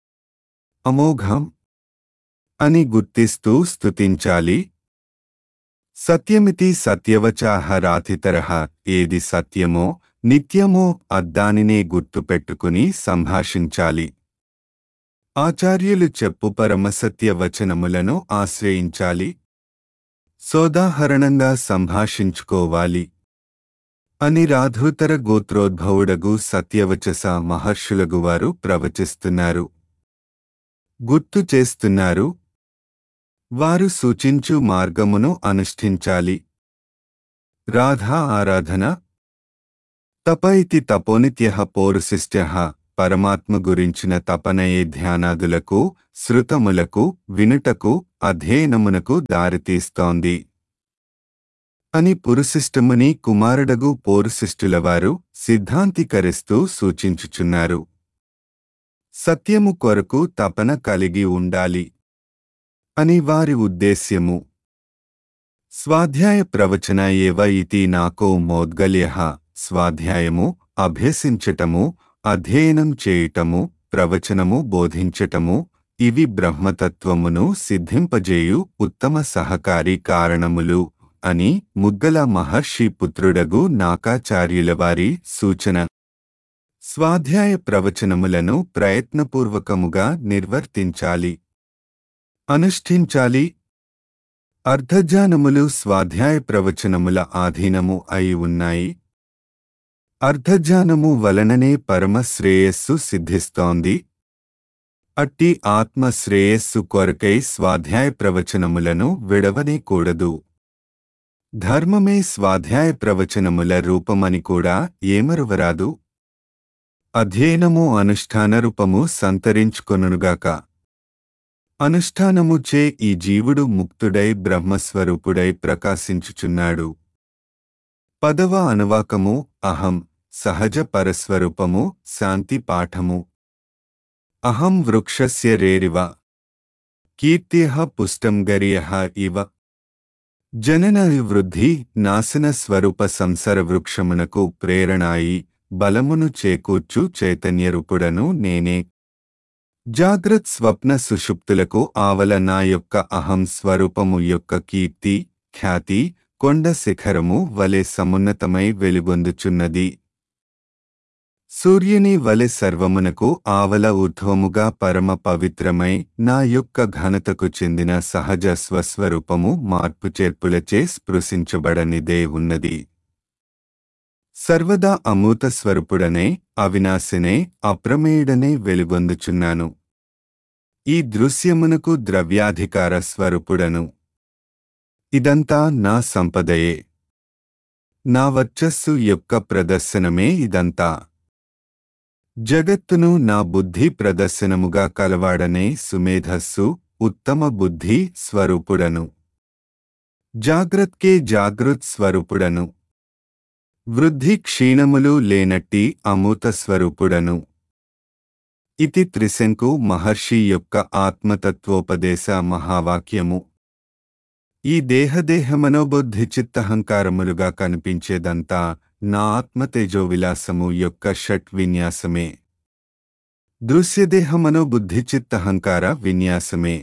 అమోఘం అని గుర్తిస్తూ స్తుతించాలి సత్యమితి సత్యవచాహ రాతితరహ ఏది సత్యమో నిత్యమో అద్దానినే గుర్తుపెట్టుకుని సంభాషించాలి ఆచార్యులు చెప్పు పరమసత్య వచనములను ఆశ్రయించాలి సోదాహరణంగా సంభాషించుకోవాలి అని రాధూతర గోత్రోద్భవుడగు సత్యవచస మహర్షులగు వారు ప్రవచిస్తున్నారు గుర్తు చేస్తున్నారు వారు సూచించు మార్గమును అనుష్ఠించాలి రాధా ఆరాధన తప ఇతి తపోనిత్య పౌరుశిష్ట్య పరమాత్మ గురించిన తపనయే ధ్యానాదులకు శృతములకు వినుటకు అధ్యయనమునకు దారితీస్తోంది అని పురుశిష్టముని కుమారుడగు పౌరుశిష్టులవారు సిద్ధాంతీకరిస్తూ సూచించుచున్నారు సత్యము కొరకు తపన కలిగి ఉండాలి అని వారి ఉద్దేశ్యము స్వాధ్యాయ ప్రవచన ఏవ ఇతి నాకో మోద్గల్య స్వాధ్యాయము అభ్యసించటము అధ్యయనం చేయటము ప్రవచనము బోధించటము ఇవి బ్రహ్మతత్వమును సిద్ధింపజేయు ఉత్తమ సహకారి కారణములు అని ముగ్గల మహర్షి పుత్రుడగు నాకాచార్యుల వారి సూచన స్వాధ్యాయ ప్రవచనములను ప్రయత్నపూర్వకముగా నిర్వర్తించాలి అనుష్ఠించాలి అర్ధజానములు స్వాధ్యాయ ప్రవచనముల ఆధీనము అయి ఉన్నాయి అర్ధజానము వలననే పరమ శ్రేయస్సు సిద్ధిస్తోంది అట్టి ఆత్మ శ్రేయస్సు కొరకై స్వాధ్యాయ ప్రవచనములను విడవనే కూడదు ధర్మమే స్వాధ్యాయ ప్రవచనముల రూపమని కూడా ఏమరువరాదు అధ్యయనము అనుష్ఠాన రూపము సంతరించుకొనుగాక అనుష్ఠానముచే ఈ జీవుడు ముక్తుడై బ్రహ్మస్వరూపుడై ప్రకాశించుచున్నాడు పదవ అనువాకము అహం సహజ పరస్వరూపము శాంతి పాఠము అహం వృక్షస్య రేరివ కీర్త్య పుష్టం గరియ ఇవ జనన వృద్ధి నాశన స్వరూప సంసార వృక్షమునకు ప్రేరణాయి బలమును చేకూర్చు చైతన్యరూపుడను నేనే జాగ్రత్ స్వప్న సుషుప్తులకు ఆవల నా యొక్క అహం స్వరూపము యొక్క కీర్తి ఖ్యాతి కొండ శిఖరము వలె సమున్నతమై వెలుగొందుచున్నది సూర్యుని వలె సర్వమునకు ఆవల ఊర్ధ్వముగా పరమ పవిత్రమై నా యొక్క ఘనతకు చెందిన సహజ స్వస్వరూపము మార్పు చేర్పులచే స్పృశించబడనిదే ఉన్నది సర్వదా అమూత స్వరూపుడనే అవినాశినే అప్రమేయుడనే వెలుగొందుచున్నాను ఈ దృశ్యమునకు ద్రవ్యాధికార స్వరూపుడను ఇదంతా నా సంపదయే నా వర్చస్సు యొక్క ప్రదర్శనమే ఇదంతా జగత్తును నా బుద్ధి ప్రదర్శనముగా కలవాడనే సుమేధస్సు ఉత్తమ బుద్ధి స్వరూపుడను జాగ్రత్కే జాగృత్ స్వరూపుడను వృద్ధి క్షీణములు లేనట్టి అమూత స్వరూపుడను ఇతి త్రిశంకు మహర్షి యొక్క ఆత్మతత్వోపదేశ మహావాక్యము ఈ దేహదేహమనోబుద్ధి చిత్తహంకారములుగా కనిపించేదంతా నా ఆత్మతేజో విలాసము యొక్క షట్ విన్యాసమే దృశ్యదేహమనోబుద్ధి చిత్తహంకార విన్యాసమే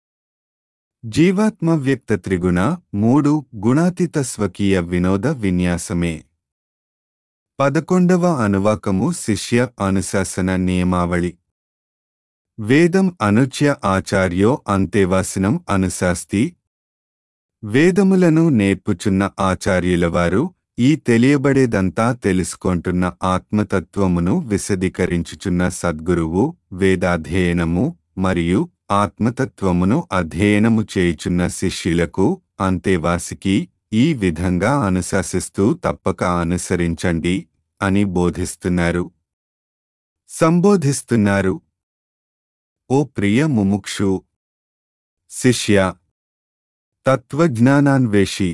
జీవాత్మ వ్యక్త త్రిగుణ మూడు గుణాతీత స్వకీయ వినోద విన్యాసమే పదకొండవ అనువాకము శిష్య అనుశాసన నియమావళి వేదం అనుచ్య ఆచార్యో అంతేవాసినం అనుశాస్తి వేదములను నేర్పుచున్న ఆచార్యులవారు ఈ తెలియబడేదంతా తెలుసుకొంటున్న ఆత్మతత్వమును విశదీకరించుచున్న సద్గురువు వేదాధ్యయనము మరియు ఆత్మతత్వమును అధ్యయనము చేయుచున్న శిష్యులకు అంతేవాసికి ఈ విధంగా అనుశాసిస్తూ తప్పక అనుసరించండి అని బోధిస్తున్నారు సంబోధిస్తున్నారు ఓ ప్రియ ముముక్షు శిష్య తత్వజ్ఞానాన్వేషి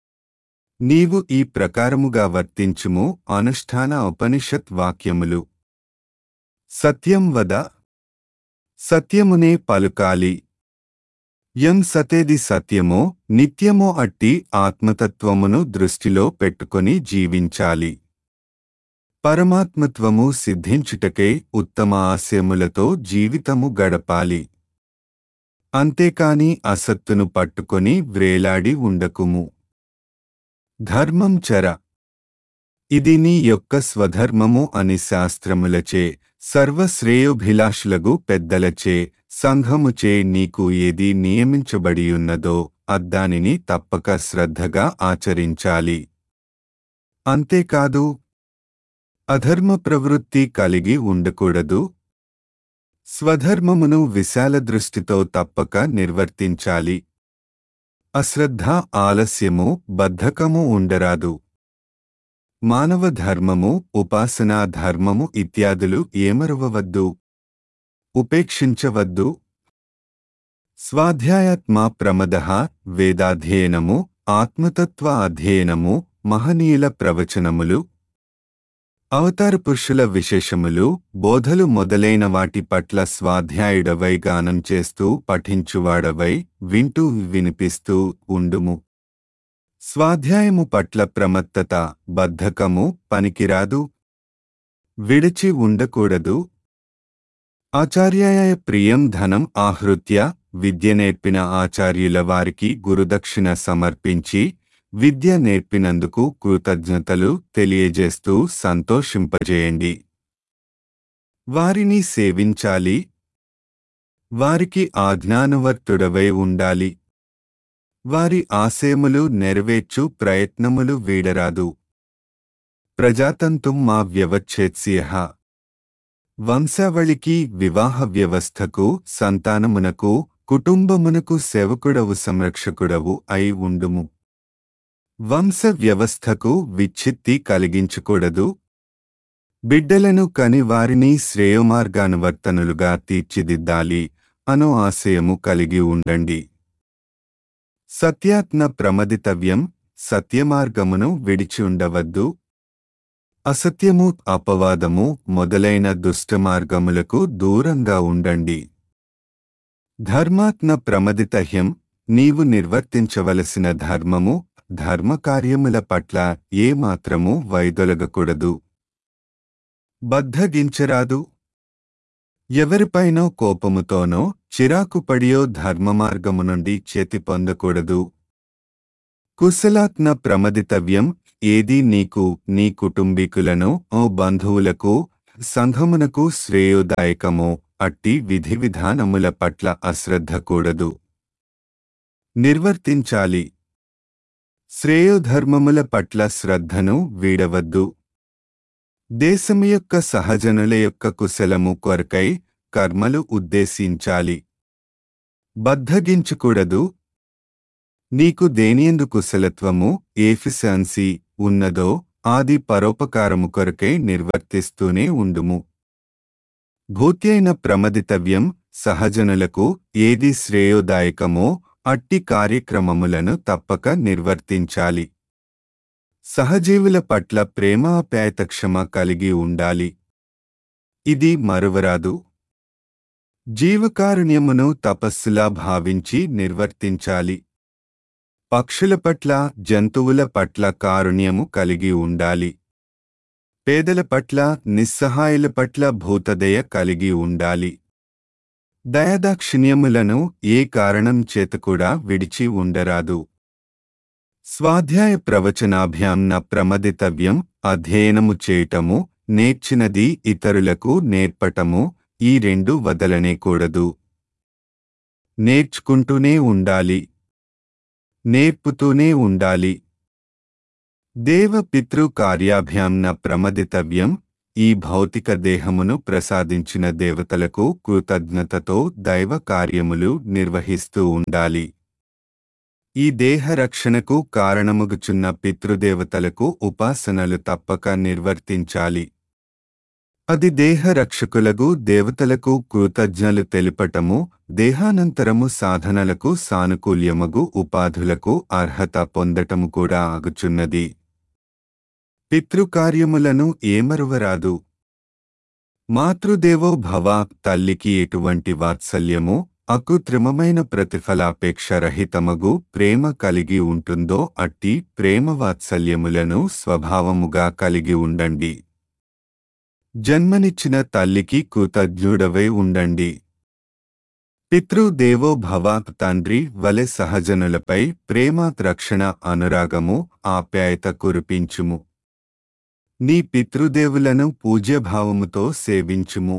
నీవు ఈ ప్రకారముగా వర్తించుము అనుష్ఠాన ఉపనిషత్ వాక్యములు సత్యం వద సత్యమునే పలుకాలి యం సతేది సత్యమో నిత్యమో అట్టి ఆత్మతత్వమును దృష్టిలో పెట్టుకొని జీవించాలి పరమాత్మత్వము సిద్ధించుటకై ఉత్తమ ఆశయములతో జీవితము గడపాలి అంతేకాని అసత్తును పట్టుకొని వ్రేలాడి ఉండకుము ధర్మం చర ఇది నీ యొక్క స్వధర్మము అని శాస్త్రములచే సర్వశ్రేయోభిలాషులగు పెద్దలచే సంఘముచే నీకు ఏది నియమించబడియున్నదో అద్దానిని తప్పక శ్రద్ధగా ఆచరించాలి అంతేకాదు అధర్మ ప్రవృత్తి కలిగి ఉండకూడదు స్వధర్మమును విశాల దృష్టితో తప్పక నిర్వర్తించాలి అశ్రద్ధ ఆలస్యము బద్ధకము ఉండరాదు మానవ ధర్మము ఉపాసనా ధర్మము ఇత్యాదులు ఏమరువవద్దు ఉపేక్షించవద్దు స్వాధ్యాయాత్మా ప్రమద వేదాధ్యయనము ఆత్మతత్వ అధ్యయనము మహనీయుల ప్రవచనములు అవతార పురుషుల విశేషములు బోధలు మొదలైన వాటి పట్ల స్వాధ్యాయుడవై గానం చేస్తూ పఠించువాడవై వింటూ వినిపిస్తూ ఉండుము స్వాధ్యాయము పట్ల ప్రమత్తత బద్ధకము పనికిరాదు విడిచి ఉండకూడదు ఆచార్యాయ ప్రియం ధనం ఆహృత్య విద్య నేర్పిన ఆచార్యుల వారికి గురుదక్షిణ సమర్పించి విద్య నేర్పినందుకు కృతజ్ఞతలు తెలియజేస్తూ సంతోషింపజేయండి వారిని సేవించాలి వారికి ఆజ్ఞానవర్తుడవై ఉండాలి వారి ఆశయములు నెరవేర్చు ప్రయత్నములు వీడరాదు ప్రజాతంతుం మా వ్యవచ్ఛేత్స్య వంశావళికి వివాహ వ్యవస్థకు సంతానమునకు కుటుంబమునకు సేవకుడవు సంరక్షకుడవు అయి ఉండుము వంశ వ్యవస్థకు విచ్ఛిత్తి కలిగించకూడదు బిడ్డలను కని వారిని శ్రేయోమార్గానువర్తనులుగా తీర్చిదిద్దాలి అను ఆశయము కలిగి ఉండండి సత్యాత్మ ప్రమదితవ్యం సత్యమార్గమును విడిచి ఉండవద్దు అసత్యము అపవాదము మొదలైన దుష్టమార్గములకు దూరంగా ఉండండి ధర్మాత్మ ప్రమదితహ్యం నీవు నిర్వర్తించవలసిన ధర్మము ధర్మకార్యముల పట్ల ఏమాత్రము వైదొలగకూడదు బద్ధగించరాదు ఎవరిపైనో కోపముతోనో చిరాకుపడియో ధర్మమార్గము నుండి చేతి పొందకూడదు కుశలాత్మ ప్రమదితవ్యం ఏది నీకు నీ కుటుంబీకులను ఓ బంధువులకు సంఘమునకు శ్రేయోదాయకమో అట్టి విధి విధానముల పట్ల అశ్రద్ధ కూడదు నిర్వర్తించాలి శ్రేయోధర్మముల పట్ల శ్రద్ధను వీడవద్దు దేశము యొక్క సహజనుల యొక్క కుశలము కొరకై కర్మలు ఉద్దేశించాలి బద్ధగించకూడదు నీకు దేనియందు కుశలత్వము ఏఫిషియన్సీ ఉన్నదో ఆది పరోపకారము కొరకై నిర్వర్తిస్తూనే ఉండుము భూత్యైన ప్రమదితవ్యం సహజనులకు ఏది శ్రేయోదాయకమో అట్టి కార్యక్రమములను తప్పక నిర్వర్తించాలి సహజీవుల పట్ల ప్రేమాప్యాయత క్షమ కలిగి ఉండాలి ఇది మరువరాదు జీవకారుణ్యమును తపస్సులా భావించి నిర్వర్తించాలి పక్షుల పట్ల జంతువుల పట్ల కారుణ్యము కలిగి ఉండాలి పేదల పట్ల నిస్సహాయుల పట్ల భూతదయ కలిగి ఉండాలి దయదాక్షిణ్యములను ఏ కారణం చేత కూడా విడిచి ఉండరాదు స్వాధ్యాయ ప్రవచనాభ్యాం ప్రమదితవ్యం అధ్యయనము చేయటము నేర్చినది ఇతరులకు నేర్పటము ఈ రెండు వదలనేకూడదు నేర్చుకుంటూనే ఉండాలి నేర్పుతూనే ఉండాలి దేవ పితృ కార్యాభ్యాం ప్రమదితవ్యం ఈ భౌతిక దేహమును ప్రసాదించిన దేవతలకు కృతజ్ఞతతో దైవ కార్యములు నిర్వహిస్తూ ఉండాలి ఈ దేహ రక్షణకు కారణముగుచున్న పితృదేవతలకు ఉపాసనలు తప్పక నిర్వర్తించాలి అది దేహ రక్షకులకు దేవతలకు కృతజ్ఞలు తెలుపటము దేహానంతరము సాధనలకు సానుకూల్యమగు ఉపాధులకు అర్హత పొందటము కూడా ఆగుచున్నది పితృకార్యములను ఏమరువరాదు మాతృదేవో భవ తల్లికి ఎటువంటి వాత్సల్యము అకృత్రిమమైన ప్రతిఫలాపేక్ష రహితమగు ప్రేమ కలిగి ఉంటుందో అట్టి ప్రేమ వాత్సల్యములను స్వభావముగా కలిగి ఉండండి జన్మనిచ్చిన తల్లికి కృతజ్ఞుడవై ఉండండి పితృదేవో భవ తండ్రి వలె సహజనులపై ప్రేమ రక్షణ అనురాగము ఆప్యాయత కురిపించుము నీ పితృదేవులను పూజ్యభావముతో సేవించుము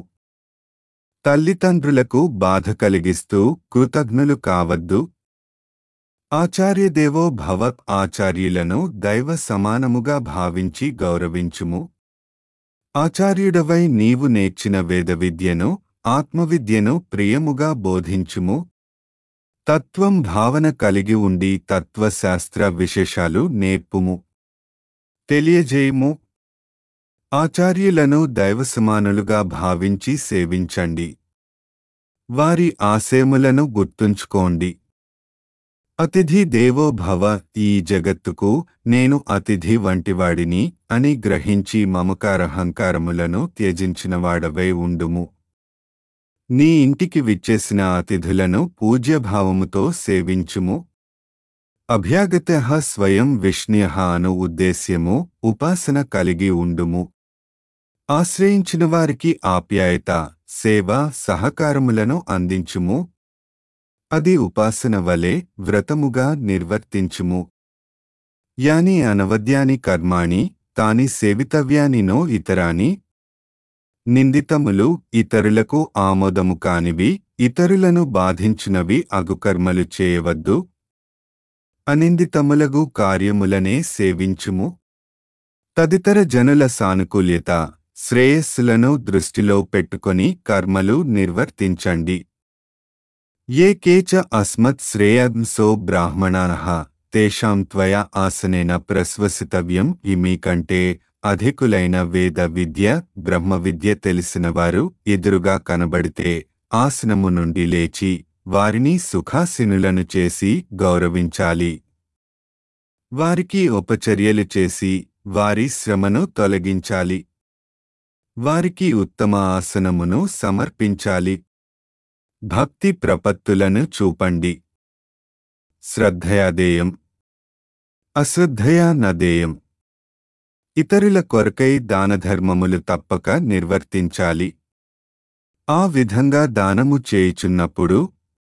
తల్లిదండ్రులకు బాధ కలిగిస్తూ కృతజ్ఞులు కావద్దు ఆచార్యదేవో భవ ఆచార్యులను దైవ సమానముగా భావించి గౌరవించుము ఆచార్యుడవై నీవు నేర్చిన వేద విద్యను ఆత్మవిద్యను ప్రియముగా బోధించుము తత్వం భావన కలిగి ఉండి తత్వశాస్త్ర విశేషాలు నేర్పుము తెలియజేయుము ఆచార్యులను దైవసమానులుగా భావించి సేవించండి వారి ఆశయములను గుర్తుంచుకోండి అతిథి దేవో భవ ఈ జగత్తుకు నేను అతిథి వంటివాడిని అని గ్రహించి మమకారహంకారములను త్యజించినవాడవై ఉండుము నీ ఇంటికి విచ్చేసిన అతిథులను పూజ్యభావముతో సేవించుము అభ్యాగత స్వయం విష్ణ్య అను ఉద్దేశ్యము ఉపాసన కలిగి ఉండుము ఆశ్రయించిన వారికి ఆప్యాయత సేవ సహకారములను అందించుము అది ఉపాసన వలె వ్రతముగా నిర్వర్తించుము యాని అనవద్యాని కర్మాణి తాని సేవితవ్యాని నో ఇతరాని నిందితములు ఇతరులకు ఆమోదము కానివి ఇతరులను బాధించునవి అగుకర్మలు చేయవద్దు అనిందితములగు కార్యములనే సేవించుము తదితర జనుల సానుకూల్యత శ్రేయస్సులను దృష్టిలో పెట్టుకొని కర్మలు నిర్వర్తించండి ఏ కేచ అస్మత్ శ్రేయంసో బ్రాహ్మణానః తేషాం త్వయా ఆసనేన ప్రశ్వసితవ్యం ఇమీ కంటే అధికులైన వేద విద్య బ్రహ్మ విద్య తెలిసినవారు ఎదురుగా కనబడితే ఆసనము నుండి లేచి వారిని సుఖాసీనులను చేసి గౌరవించాలి వారికి ఉపచర్యలు చేసి వారి శ్రమను తొలగించాలి వారికి ఉత్తమ ఆసనమును సమర్పించాలి భక్తి ప్రపత్తులను చూపండి శ్రద్ధయాదేయం అశ్రద్ధయా నదేయం ఇతరుల కొరకై దానధర్మములు తప్పక నిర్వర్తించాలి ఆ విధంగా దానము చేయుచున్నప్పుడు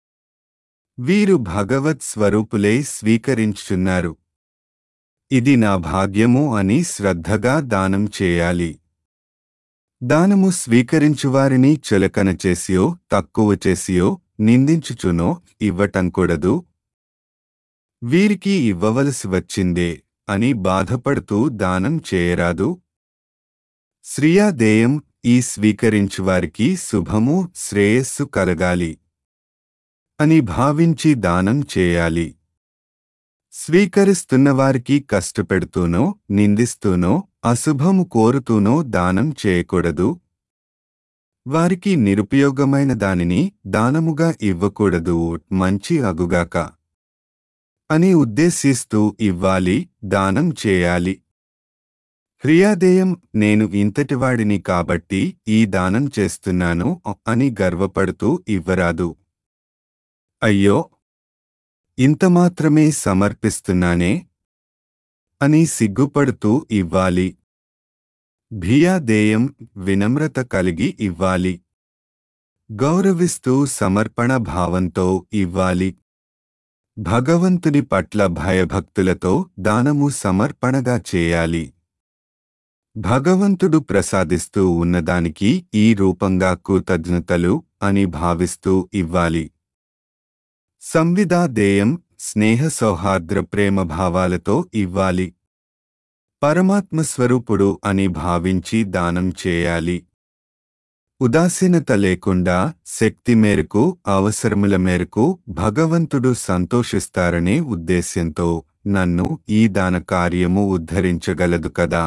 వీరు భగవత్ స్వరూపులై స్వీకరించుచున్నారు ఇది నా భాగ్యము అని శ్రద్ధగా దానం చేయాలి దానము స్వీకరించువారిని చులకన చేసియో తక్కువ చేసియో నిందించుచునో ఇవ్వటంకూడదు వీరికి ఇవ్వవలసి వచ్చిందే అని బాధపడుతూ దానం చేయరాదు శ్రియాదేయం ఈ స్వీకరించువారికి శుభము శ్రేయస్సు కలగాలి అని భావించి దానం చేయాలి స్వీకరిస్తున్నవారికి కష్టపెడుతూనో నిందిస్తూనో అశుభము కోరుతూనో దానం చేయకూడదు వారికి నిరుపయోగమైన దానిని దానముగా ఇవ్వకూడదు మంచి అగుగాక అని ఉద్దేశిస్తూ ఇవ్వాలి దానం చేయాలి హ్రియాదేయం నేను ఇంతటివాడిని కాబట్టి ఈ దానం చేస్తున్నాను అని గర్వపడుతూ ఇవ్వరాదు అయ్యో ఇంతమాత్రమే సమర్పిస్తున్నానే అని సిగ్గుపడుతూ ఇవ్వాలి భియాదేయం వినమ్రత కలిగి ఇవ్వాలి గౌరవిస్తూ సమర్పణ భావంతో ఇవ్వాలి భగవంతుని పట్ల భయభక్తులతో దానము సమర్పణగా చేయాలి భగవంతుడు ప్రసాదిస్తూ ఉన్నదానికి ఈ రూపంగా కృతజ్ఞతలు అని భావిస్తూ ఇవ్వాలి సంవిదాదేయం స్నేహ సౌహార్ద్ర ప్రేమ భావాలతో ఇవ్వాలి పరమాత్మ స్వరూపుడు అని భావించి దానం చేయాలి ఉదాసీనత లేకుండా శక్తి మేరకు అవసరముల మేరకు భగవంతుడు సంతోషిస్తారనే ఉద్దేశ్యంతో నన్ను ఈ దాన కార్యము ఉద్ధరించగలదు కదా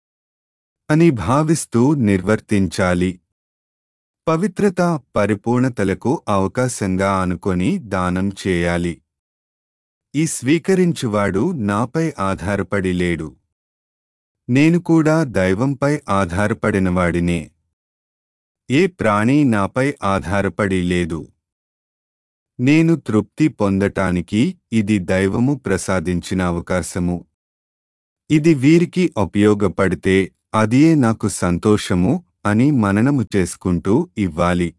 అని భావిస్తూ నిర్వర్తించాలి పవిత్రత పరిపూర్ణతలకు అవకాశంగా అనుకొని దానం చేయాలి ఈ స్వీకరించువాడు నాపై ఆధారపడి లేడు నేను కూడా దైవంపై ఆధారపడినవాడినే ఏ ప్రాణి నాపై ఆధారపడి లేదు నేను తృప్తి పొందటానికి ఇది దైవము ప్రసాదించిన అవకాశము ఇది వీరికి ఉపయోగపడితే అదియే నాకు సంతోషము అని మననము చేసుకుంటూ ఇవ్వాలి